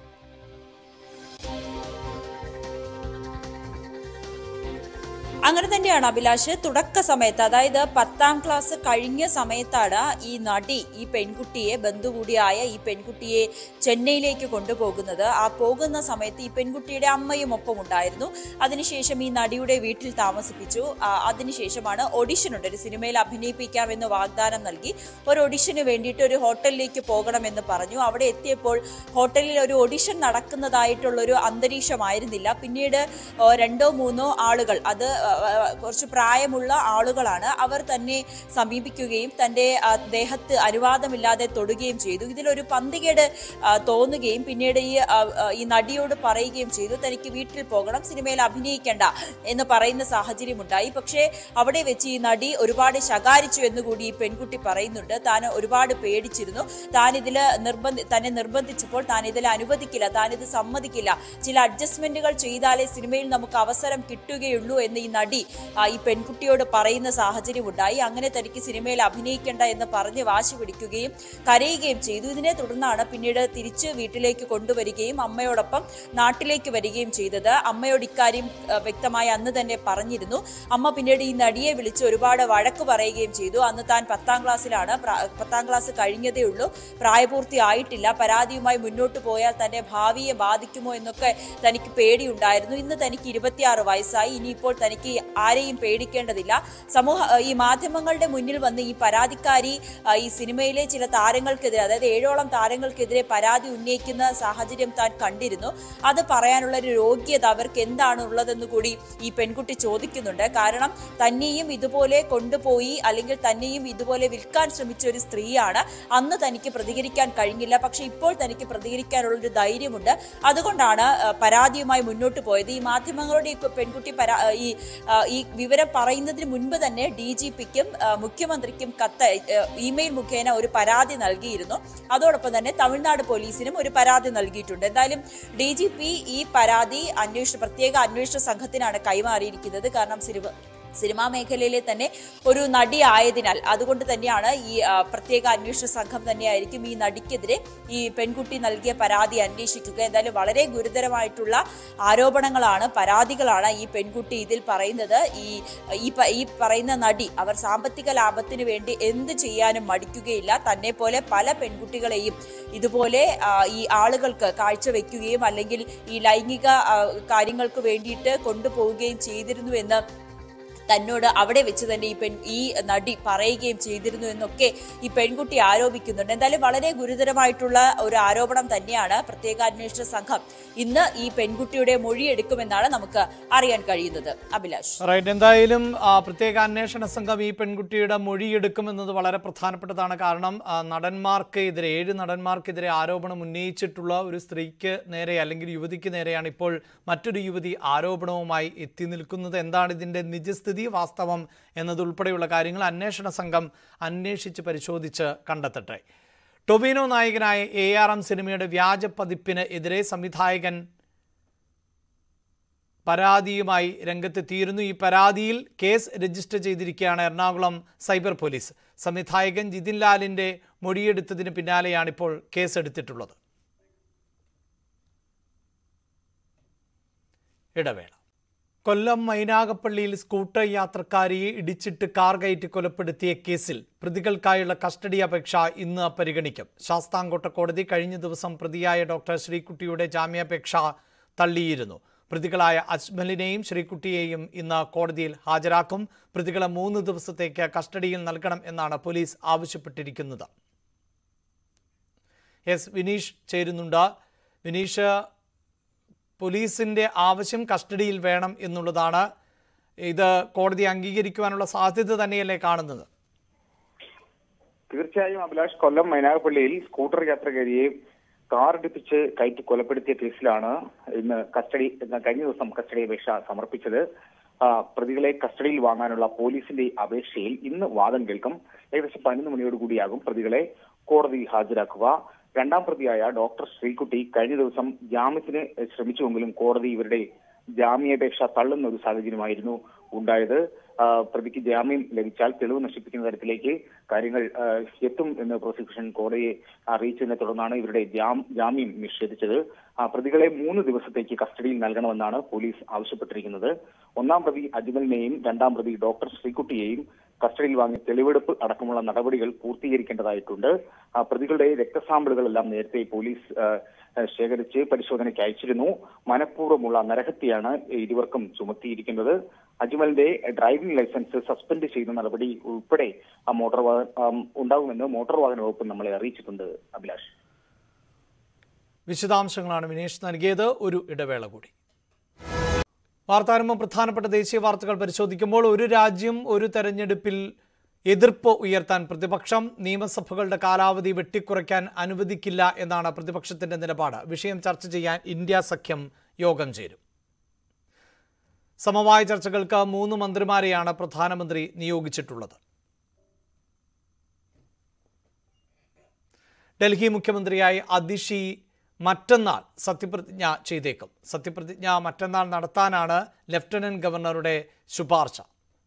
അങ്ങനെ തന്നെയാണ് അഭിലാഷ് തുടക്ക സമയത്ത് അതായത് പത്താം ക്ലാസ് കഴിഞ്ഞ സമയത്താണ് ഈ നടി ഈ പെൺകുട്ടിയെ ബന്ധു കൂടിയായ ഈ പെൺകുട്ടിയെ ചെന്നൈയിലേക്ക് കൊണ്ടുപോകുന്നത് ആ പോകുന്ന സമയത്ത് ഈ പെൺകുട്ടിയുടെ അമ്മയും ഒപ്പം ഉണ്ടായിരുന്നു അതിനുശേഷം ഈ നടിയുടെ വീട്ടിൽ താമസിപ്പിച്ചു ആ, അതിനുശേഷമാണ് ഓഡിഷൻ ഉണ്ട് ഒരു സിനിമയിൽ അഭിനയിപ്പിക്കാമെന്ന് വാഗ്ദാനം നൽകി ഒരു ഓഡിഷന് വേണ്ടിയിട്ട് ഒരു ഹോട്ടലിലേക്ക് പോകണമെന്ന് പറഞ്ഞു അവിടെ എത്തിയപ്പോൾ ഹോട്ടലിൽ ഒരു ഓഡിഷൻ നടക്കുന്നതായിട്ടുള്ള ഒരു അന്തരീക്ഷമായിരുന്നില്ല പിന്നീട് ആ, രണ്ടോ മൂന്നോ ആളുകൾ അത് ആ, ആ, കുറച്ച് പ്രായമുള്ള ആളുകളാണ് അവർ തന്നെ സമീപിക്കുകയും തൻ്റെ ആ, ദേഹത്ത് അനുവാദമില്ലാതെ തൊടുകയും ചെയ്തു ഇതിലൊരു പന്തികേട് ആ, തോന്നുകയും പിന്നീട് ഈ ആ, ആ, ഈ നടിയോട് പറയുകയും ചെയ്തു തനിക്ക് വീട്ടിൽ പോകണം സിനിമയിൽ അഭിനയിക്കേണ്ട എന്ന് പറയുന്ന സാഹചര്യമുണ്ടായി പക്ഷേ അവിടെ വെച്ച് ഈ നടി ഒരുപാട് ശകാരിച്ചു എന്നുകൂടി ഈ പെൺകുട്ടി പറയുന്നുണ്ട് താൻ ഒരുപാട് പേടിച്ചിരുന്നു താൻ ഇതിൽ നിർബന്ധി തന്നെ നിർബന്ധിച്ചപ്പോൾ താൻ ഇതിൽ അനുവദിക്കില്ല താൻ ഇത് സമ്മതിക്കില്ല ചില അഡ്ജസ്റ്റ്മെന്റുകൾ ചെയ്താലേ സിനിമയിൽ നമുക്ക് അവസരം കിട്ടുകയുള്ളൂ എന്ന് ഈ നടി ആ, ഈ പെൺകുട്ടിയോട് പറയുന്ന സാഹചര്യം ഉണ്ടായി അങ്ങനെ തനിക്ക് സിനിമയിൽ അഭിനയിക്കേണ്ട എന്ന് പറഞ്ഞ് വാശി പിടിക്കുകയും കരയുകയും ചെയ്തു ഇതിനെ തുടർന്നാണ് പിന്നീട് തിരിച്ച് വീട്ടിലേക്ക് കൊണ്ടുവരികയും അമ്മയോടൊപ്പം നാട്ടിലേക്ക് വരികയും ചെയ്തത് അമ്മയോട് ഇക്കാര്യം ആ, വ്യക്തമായി അന്ന് തന്നെ പറഞ്ഞിരുന്നു അമ്മ പിന്നീട് ഈ നടിയെ വിളിച്ച് ഒരുപാട് വഴക്ക് പറയുകയും ചെയ്തു അന്ന് താൻ പത്താം ക്ലാസ്സിലാണ് പ്ര- പത്താം ക്ലാസ് കഴിഞ്ഞതേ ഉള്ളൂ പ്രായപൂർത്തിയായിട്ടില്ല പരാതിയുമായി മുന്നോട്ട് പോയാൽ തന്റെ ഭാവിയെ ബാധിക്കുമോ എന്നൊക്കെ തനിക്ക് പേടിയുണ്ടായിരുന്നു ഇന്ന് തനിക്ക് ഇരുപത്തിയാറ് വയസ്സായി ഇനിയിപ്പോൾ തനിക്ക് ആരെയും പേടിക്കേണ്ടതില്ല സമൂഹ ഈ മാധ്യമങ്ങളുടെ മുന്നിൽ വന്ന് ഈ പരാതിക്കാരി ആ, ഈ സിനിമയിലെ ചില താരങ്ങൾക്കെതിരെ അതായത് ഏഴോളം താരങ്ങൾക്കെതിരെ പരാതി ഉന്നയിക്കുന്ന സാഹചര്യം താൻ കണ്ടിരുന്നു അത് പറയാനുള്ള ഒരു യോഗ്യത അവർക്ക് എന്താണ് ഉള്ളതെന്ന് കൂടി ഈ പെൺകുട്ടി ചോദിക്കുന്നുണ്ട് കാരണം തന്നെയും ഇതുപോലെ കൊണ്ടുപോയി അല്ലെങ്കിൽ തന്നെയും ഇതുപോലെ വിൽക്കാൻ ശ്രമിച്ച ഒരു സ്ത്രീയാണ് അന്ന് തനിക്ക് പ്രതികരിക്കാൻ കഴിഞ്ഞില്ല പക്ഷെ ഇപ്പോൾ തനിക്ക് പ്രതികരിക്കാനുള്ള ഒരു ധൈര്യമുണ്ട് അതുകൊണ്ടാണ് ആ, പരാതിയുമായി മുന്നോട്ട് പോയത് ഈ മാധ്യമങ്ങളുടെ ഈ പെൺകുട്ടി പരാ ആ, ഈ ആ, ഈ വിവരം പറയുന്നതിന് മുൻപ് തന്നെ ഡി ജി പിക്കും മുഖ്യമന്ത്രിക്കും കത്ത് ആ, ഇമെയിൽ മുഖേന ഒരു പരാതി നൽകിയിരുന്നു അതോടൊപ്പം തന്നെ തമിഴ്നാട് പോലീസിനും ഒരു പരാതി നൽകിയിട്ടുണ്ട് എന്തായാലും ഡി ജി പി ഈ പരാതി അന്വേഷണ പ്രത്യേക അന്വേഷണ സംഘത്തിനാണ് കൈമാറിയിരിക്കുന്നത് കാരണം സിനിമ സിനിമാ മേഖലയിലെ തന്നെ ഒരു നടി ആയതിനാൽ അതുകൊണ്ട് തന്നെയാണ് ഈ ആ, പ്രത്യേക അന്വേഷണ സംഘം തന്നെയായിരിക്കും ഈ നടിക്കെതിരെ ഈ പെൺകുട്ടി നൽകിയ പരാതി അന്വേഷിക്കുക എന്തായാലും വളരെ ഗുരുതരമായിട്ടുള്ള ആരോപണങ്ങളാണ് പരാതികളാണ് ഈ പെൺകുട്ടി ഇതിൽ പറയുന്നത് ഈ ഈ പ- ഈ പറയുന്ന നടി അവർ സാമ്പത്തിക ലാഭത്തിന് വേണ്ടി എന്ത് ചെയ്യാനും മടിക്കുകയില്ല തന്നെ പോലെ പല പെൺകുട്ടികളെയും ഇതുപോലെ ആ, ഈ ആളുകൾക്ക് കാഴ്ചവെക്കുകയും അല്ലെങ്കിൽ ഈ ലൈംഗിക ആ, കാര്യങ്ങൾക്ക് വേണ്ടിയിട്ട് കൊണ്ടുപോവുകയും ചെയ്തിരുന്നു എന്ന് തന്നോട് അവിടെ വെച്ച് തന്നെ ഈ പെൺ ഈ നടി പറയുകയും ചെയ്തിരുന്നു എന്നൊക്കെ ഈ പെൺകുട്ടി ആരോപിക്കുന്നുണ്ട് എന്തായാലും വളരെ ഗുരുതരമായിട്ടുള്ള ഒരു ആരോപണം തന്നെയാണ് പ്രത്യേക അന്വേഷണ സംഘം ഇന്ന് ഈ പെൺകുട്ടിയുടെ മൊഴിയെടുക്കുമെന്നാണ് നമുക്ക് അറിയാൻ കഴിയുന്നത് അഭിലാഷ് റൈറ്റ് എന്തായാലും ആ, പ്രത്യേക അന്വേഷണ സംഘം ഈ പെൺകുട്ടിയുടെ മൊഴിയെടുക്കുമെന്നത് വളരെ പ്രധാനപ്പെട്ടതാണ് കാരണം ആ, നടന്മാർക്ക് എതിരെ ഏഴ് നടന്മാർക്കെതിരെ ആരോപണം ഉന്നയിച്ചിട്ടുള്ള ഒരു സ്ത്രീക്ക് നേരെ അല്ലെങ്കിൽ യുവതിക്ക് നേരെയാണ് ഇപ്പോൾ മറ്റൊരു യുവതി ആരോപണവുമായി എത്തി നിൽക്കുന്നത് എന്താണ് ഇതിന്റെ നിജസ്ഥിതി വാസ്തവം എന്നതുൾപ്പെടെയുള്ള കാര്യങ്ങൾ അന്വേഷണ സംഘം അന്വേഷിച്ച് പരിശോധിച്ച് കണ്ടെത്തട്ടെ ടൊവിനോ നായകനായ എ ആർ എം സിനിമയുടെ വ്യാജ പതിപ്പിന് എതിരെ സംവിധായകൻ പരാതിയുമായി രംഗത്തെത്തിയിരുന്നു ഈ പരാതിയിൽ കേസ് രജിസ്റ്റർ ചെയ്തിരിക്കുകയാണ് എറണാകുളം സൈബർ പോലീസ് സംവിധായകൻ ജിതിൻ ലാലിന്റെ മൊഴിയെടുത്തതിന് പിന്നാലെയാണ് ഇപ്പോൾ കേസെടുത്തിട്ടുള്ളത് ഇടവേള കൊല്ലം മൈനാഗപ്പള്ളിയിൽ സ്കൂട്ടർ യാത്രക്കാരിയെ ഇടിച്ചിട്ട് കാർ കയറ്റി കൊലപ്പെടുത്തിയ കേസിൽ പ്രതികൾക്കായുള്ള കസ്റ്റഡി അപേക്ഷ ഇന്ന് പരിഗണിക്കും ശാസ്താംകോട്ട കോടതി കഴിഞ്ഞ ദിവസം പ്രതിയായ ഡോക്ടർ ശ്രീകുട്ടിയുടെ ജാമ്യാപേക്ഷ തള്ളിയിരുന്നു പ്രതികളായ അജ്മലിനെയും ശ്രീകുട്ടിയെയും ഇന്ന് കോടതിയിൽ ഹാജരാക്കും പ്രതികളെ മൂന്ന് ദിവസത്തേക്ക് കസ്റ്റഡിയിൽ നൽകണം എന്നാണ് പോലീസ് ആവശ്യപ്പെട്ടിരിക്കുന്നത് എസ് വിനീഷ് ചേരുന്നുണ്ട് വിനീഷ് പോലീസിന്റെ ആവശ്യം കസ്റ്റഡിയിൽ വേണം എന്നുള്ളതാണ് ഇത് കോടതി അംഗീകരിക്കുവാനുള്ള സാധ്യത തന്നെയല്ലേ കാണുന്നത് തീർച്ചയായും അഭിലാഷ് കൊല്ലം മൈനാഗപ്പള്ളിയിൽ സ്കൂട്ടർ യാത്രക്കാരിയെ കാർ ഇടിപ്പിച്ച് കയറ്റി കൊലപ്പെടുത്തിയ കേസിലാണ് ഇന്ന് കസ്റ്റഡി ഇന്ന് കഴിഞ്ഞ ദിവസം കസ്റ്റഡി അപേക്ഷ സമർപ്പിച്ചത് ആ, പ്രതികളെ കസ്റ്റഡിയിൽ വാങ്ങാനുള്ള പോലീസിന്റെ അപേക്ഷയിൽ ഇന്ന് വാദം കേൾക്കും ഏകദേശം പതിനൊന്ന് മണിയോട് കൂടിയാകും പ്രതികളെ കോടതിയിൽ ഹാജരാക്കുക രണ്ടാം പ്രതിയായ ഡോക്ടർ ശ്രീകുട്ടി കഴിഞ്ഞ ദിവസം ജാമ്യത്തിന് ശ്രമിച്ചുവെങ്കിലും കോടതി ഇവരുടെ ജാമ്യാപേക്ഷ തള്ളുന്ന ഒരു സാഹചര്യമായിരുന്നു ഉണ്ടായത് ആ, പ്രതിക്ക് ജാമ്യം ലഭിച്ചാൽ തെളിവ് നശിപ്പിക്കുന്ന തരത്തിലേക്ക് കാര്യങ്ങൾ ആ, എത്തും എന്ന് പ്രോസിക്യൂഷൻ കോടതിയെ അറിയിച്ചതിനെ തുടർന്നാണ് ഇവരുടെ ജാം ജാമ്യം നിഷേധിച്ചത് ആ, പ്രതികളെ മൂന്ന് ദിവസത്തേക്ക് കസ്റ്റഡിയിൽ നൽകണമെന്നാണ് പോലീസ് ആവശ്യപ്പെട്ടിരിക്കുന്നത് ഒന്നാം പ്രതി അജ്മലിനെയും രണ്ടാം പ്രതി ഡോക്ടർ ശ്രീകുട്ടിയെയും കസ്റ്റഡിയിൽ വാങ്ങി തെളിവെടുപ്പ് അടക്കമുള്ള നടപടികൾ പൂർത്തീകരിക്കേണ്ടതായിട്ടുണ്ട് ആ, പ്രതികളുടെ രക്തസാമ്പിളുകളെല്ലാം നേരത്തെ പോലീസ് ആ, ആ, ശേഖരിച്ച് പരിശോധനയ്ക്ക് അയച്ചിരുന്നു മനഃപൂർവ്വമുള്ള നരഹത്യയാണ് ഇരുവർക്കും ചുമത്തിയിരിക്കുന്നത് അജ്മലിന്റെ ഡ്രൈവിംഗ് ലൈസൻസ് സസ്പെൻഡ് ചെയ്യുന്ന നടപടി ഉൾപ്പെടെ ആ മോട്ടോർ വാഹന ആം, ഉണ്ടാകുമെന്ന് മോട്ടോർ വാഹന വകുപ്പ് നമ്മളെ അറിയിച്ചിട്ടുണ്ട് അഭിലാഷ് വിശദാംശങ്ങളാണ് വിനേഷ് നൽകിയത് ഒരു ഇടവേള കൂടി വാർത്താരംഭം പ്രധാനപ്പെട്ട ദേശീയ വാർത്തകൾ പരിശോധിക്കുമ്പോൾ ഒരു രാജ്യം ഒരു തെരഞ്ഞെടുപ്പിൽ എതിർപ്പ് ഉയർത്താൻ പ്രതിപക്ഷം നിയമസഭകളുടെ കാലാവധി വെട്ടിക്കുറയ്ക്കാൻ അനുവദിക്കില്ല എന്നാണ് പ്രതിപക്ഷത്തിന്റെ നിലപാട് വിഷയം ചർച്ച ചെയ്യാൻ ഇന്ത്യ സഖ്യം യോഗം ചേരും സമവായ ചർച്ചകൾക്ക് മൂന്ന് മന്ത്രിമാരെയാണ് പ്രധാനമന്ത്രി നിയോഗിച്ചിട്ടുള്ളത് ഡൽഹി മുഖ്യമന്ത്രിയായി അതിഷി മറ്റന്നാൾ സത്യപ്രതിജ്ഞ ചെയ്തേക്കും സത്യപ്രതിജ്ഞ മറ്റന്നാൾ നടത്താനാണ് ലഫ്റ്റനന്റ് ഗവർണറുടെ ശുപാർശ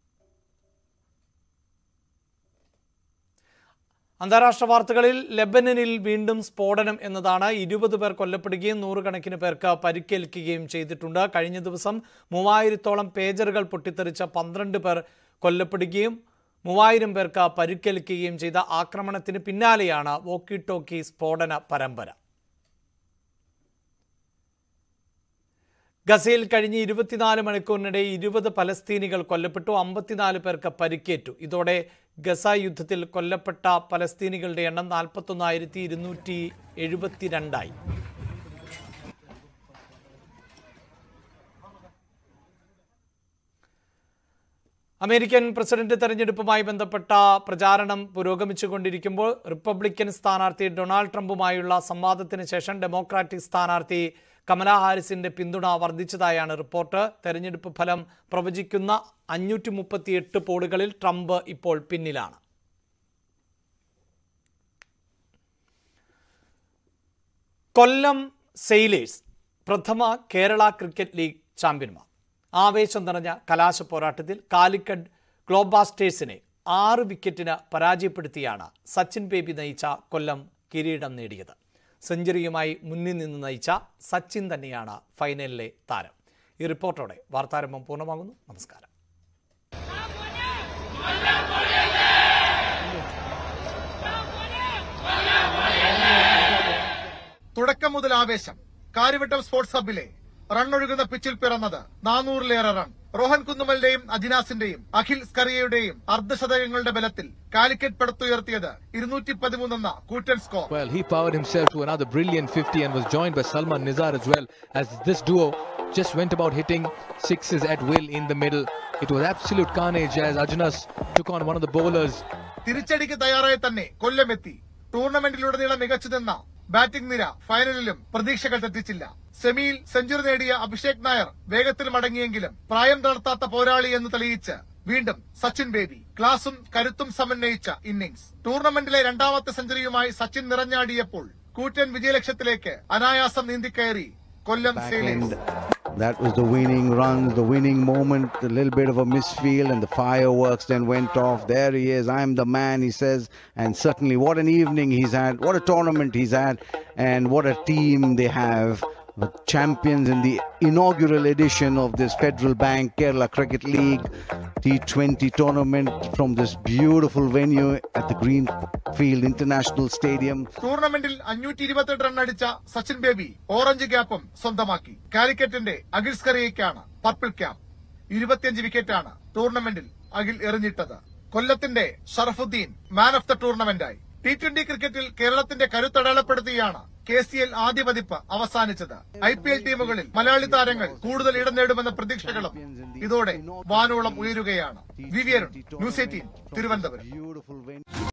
അന്താരാഷ്ട്ര വാർത്തകളിൽ ലെബനനിൽ വീണ്ടും സ്ഫോടനം എന്നതാണ് ഇരുപത് പേർ കൊല്ലപ്പെടുകയും നൂറുകണക്കിന് പേർക്ക് പരിക്കേൽക്കുകയും ചെയ്തിട്ടുണ്ട് കഴിഞ്ഞ ദിവസം മൂവായിരത്തോളം പേജറുകൾ പൊട്ടിത്തെറിച്ച പന്ത്രണ്ട് പേർ കൊല്ലപ്പെടുകയും മൂവായിരം പേർക്ക് പരിക്കേൽക്കുകയും ചെയ്ത ആക്രമണത്തിന് പിന്നാലെയാണ് വോക്കി ടോക്കി സ്ഫോടന പരമ്പര ഗസയിൽ കഴിഞ്ഞ ഇരുപത്തിനാല് മണിക്കൂറിനിടെ ഇരുപത് പലസ്തീനികൾ കൊല്ലപ്പെട്ടു അമ്പത്തിനാല് പേർക്ക് പരിക്കേറ്റു ഇതോടെ ഗസ യുദ്ധത്തിൽ കൊല്ലപ്പെട്ട പലസ്തീനികളുടെ എണ്ണം നാൽപ്പത്തൊന്നായിരത്തി ഇരുന്നൂറ്റി എഴുപത്തിരണ്ടായി അമേരിക്കൻ പ്രസിഡന്റ് തെരഞ്ഞെടുപ്പുമായി ബന്ധപ്പെട്ട പ്രചാരണം പുരോഗമിച്ചുകൊണ്ടിരിക്കുമ്പോൾ റിപ്പബ്ലിക്കൻ സ്ഥാനാർത്ഥി ഡൊണാൾഡ് ട്രംപുമായുള്ള സംവാദത്തിന് ശേഷം ഡെമോക്രാറ്റിക് സ്ഥാനാർത്ഥി കമലാ ഹാരിസിന്റെ പിന്തുണ വർദ്ധിച്ചതായാണ് റിപ്പോർട്ട് തെരഞ്ഞെടുപ്പ് ഫലം പ്രവചിക്കുന്ന അഞ്ഞൂറ്റി മുപ്പത്തിയെട്ട് പോളുകളിൽ ട്രംപ് ഇപ്പോൾ പിന്നിലാണ് കൊല്ലം സെയിലേഴ്സ് പ്രഥമ കേരള ക്രിക്കറ്റ് ലീഗ് ചാമ്പ്യന്മാർ ആവേശം നിറഞ്ഞ കലാശ പോരാട്ടത്തിൽ കാലിക്കറ്റ് ഗ്ലോബാസ്റ്റേഴ്സിനെ ആറ് വിക്കറ്റിന് പരാജയപ്പെടുത്തിയാണ് സച്ചിൻ ബേബി നയിച്ച കൊല്ലം കിരീടം നേടിയത് സെഞ്ചുറിയുമായി മുന്നിൽ നിന്ന് നയിച്ച സച്ചിൻ തന്നെയാണ് ഫൈനലിലെ താരം ഈ റിപ്പോർട്ടോടെ വാർത്താരംഭം പൂർണ്ണമാകുന്നു നമസ്കാരം തുടക്കം മുതൽ ആവേശം കാര്യവട്ടം സ്പോർട്സ് ഹബിലെ റണ്ണൊഴുകുന്ന പിച്ചിൽ പിറന്നത് നാനൂറിലേറെ റൺ റോഹൻ കുന്നുമലിന്റെയും അജിനാസിന്റെയും അഖിൽ സ്കറിയയുടെയും അർദ്ധശതകങ്ങളുടെ ബലത്തിൽ കാലിക്കറ്റ് പടുത്തുയർത്തിയത് ഇരുന്നൂറ്റി പതിമൂന്നെന്ന കൂറ്റൻ score Well, he powered himself to another brilliant 50 and was joined by Salman Nizar as well as this duo just went about hitting sixes at will in the middle. It was absolute carnage as Ajnas took on one of the bowlers. തിരിച്ചടിക്ക് തയ്യാറായി തന്നെ കൊല്ലമെത്തി ടൂർണമെന്റിലുടനീളം മികച്ചു നിന്ന batting നിര ഫൈനലിലും പ്രതീക്ഷകൾ തെറ്റിച്ചില്ല സെമിയിൽ century നേടിയ അഭിഷേക് നായർ വേഗത്തിൽ മടങ്ങിയെങ്കിലും പ്രായം തളർത്താത്ത പോരാളി എന്ന് തെളിയിച്ച് വീണ്ടും സച്ചിൻ ബേബി ക്ലാസും കരുത്തും സമന്വയിച്ച ഇന്നിംഗ്സ് ടൂർണമെന്റിലെ രണ്ടാമത്തെ സെഞ്ചുറിയുമായി സച്ചിൻ നിറഞ്ഞാടിയപ്പോൾ കൂറ്റൻ വിജയലക്ഷ്യത്തിലേക്ക് അനായാസം നീന്തിക്കയറി Kollam sailors That was the winning runs, the winning moment, a little bit of a misfeel, and the fireworks then went off. There he is, I'm the man, he says. And certainly, what an evening he's had, what a tournament he's had, and what a team they have. The champions in the inaugural edition of this Federal Bank Kerala Cricket League T20 tournament from this beautiful venue at the Greenfield International Stadium. ടൂർണമെന്റിൽ അഞ്ഞൂറ്റി ഇരുപത്തെട്ട് run അടിച്ച Sachin baby orange ക്യാപ്പും സ്വന്തമാക്കി കാലിക്കറ്റിന്റെ അഖിൽ സ്കറിയയ്ക്കാണ് purple cap ഇരുപത്തിയഞ്ച് വിക്കറ്റാണ് ടൂർണമെന്റിൽ അഖിൽ എറിഞ്ഞിട്ടത് കൊല്ലത്തിന്റെ ഷറഫുദ്ദീൻ മാൻ ഓഫ് ദ ടൂർണമെന്റായി ടി ട്വന്റി ക്രിക്കറ്റിൽ കേരളത്തിന്റെ കരുത്തടയാളപ്പെടുത്തിയാണ് കെ സി എൽ ആദ്യ പതിപ്പ് അവസാനിച്ചത് ഐ പി എൽ ടീമുകളിൽ മലയാളി താരങ്ങൾ കൂടുതൽ ഇടം നേടുമെന്ന പ്രതീക്ഷകളും ഇതോടെ വാനോളം ഉയരുകയാണ് V V Arun news eighteen Thiruvananthapuram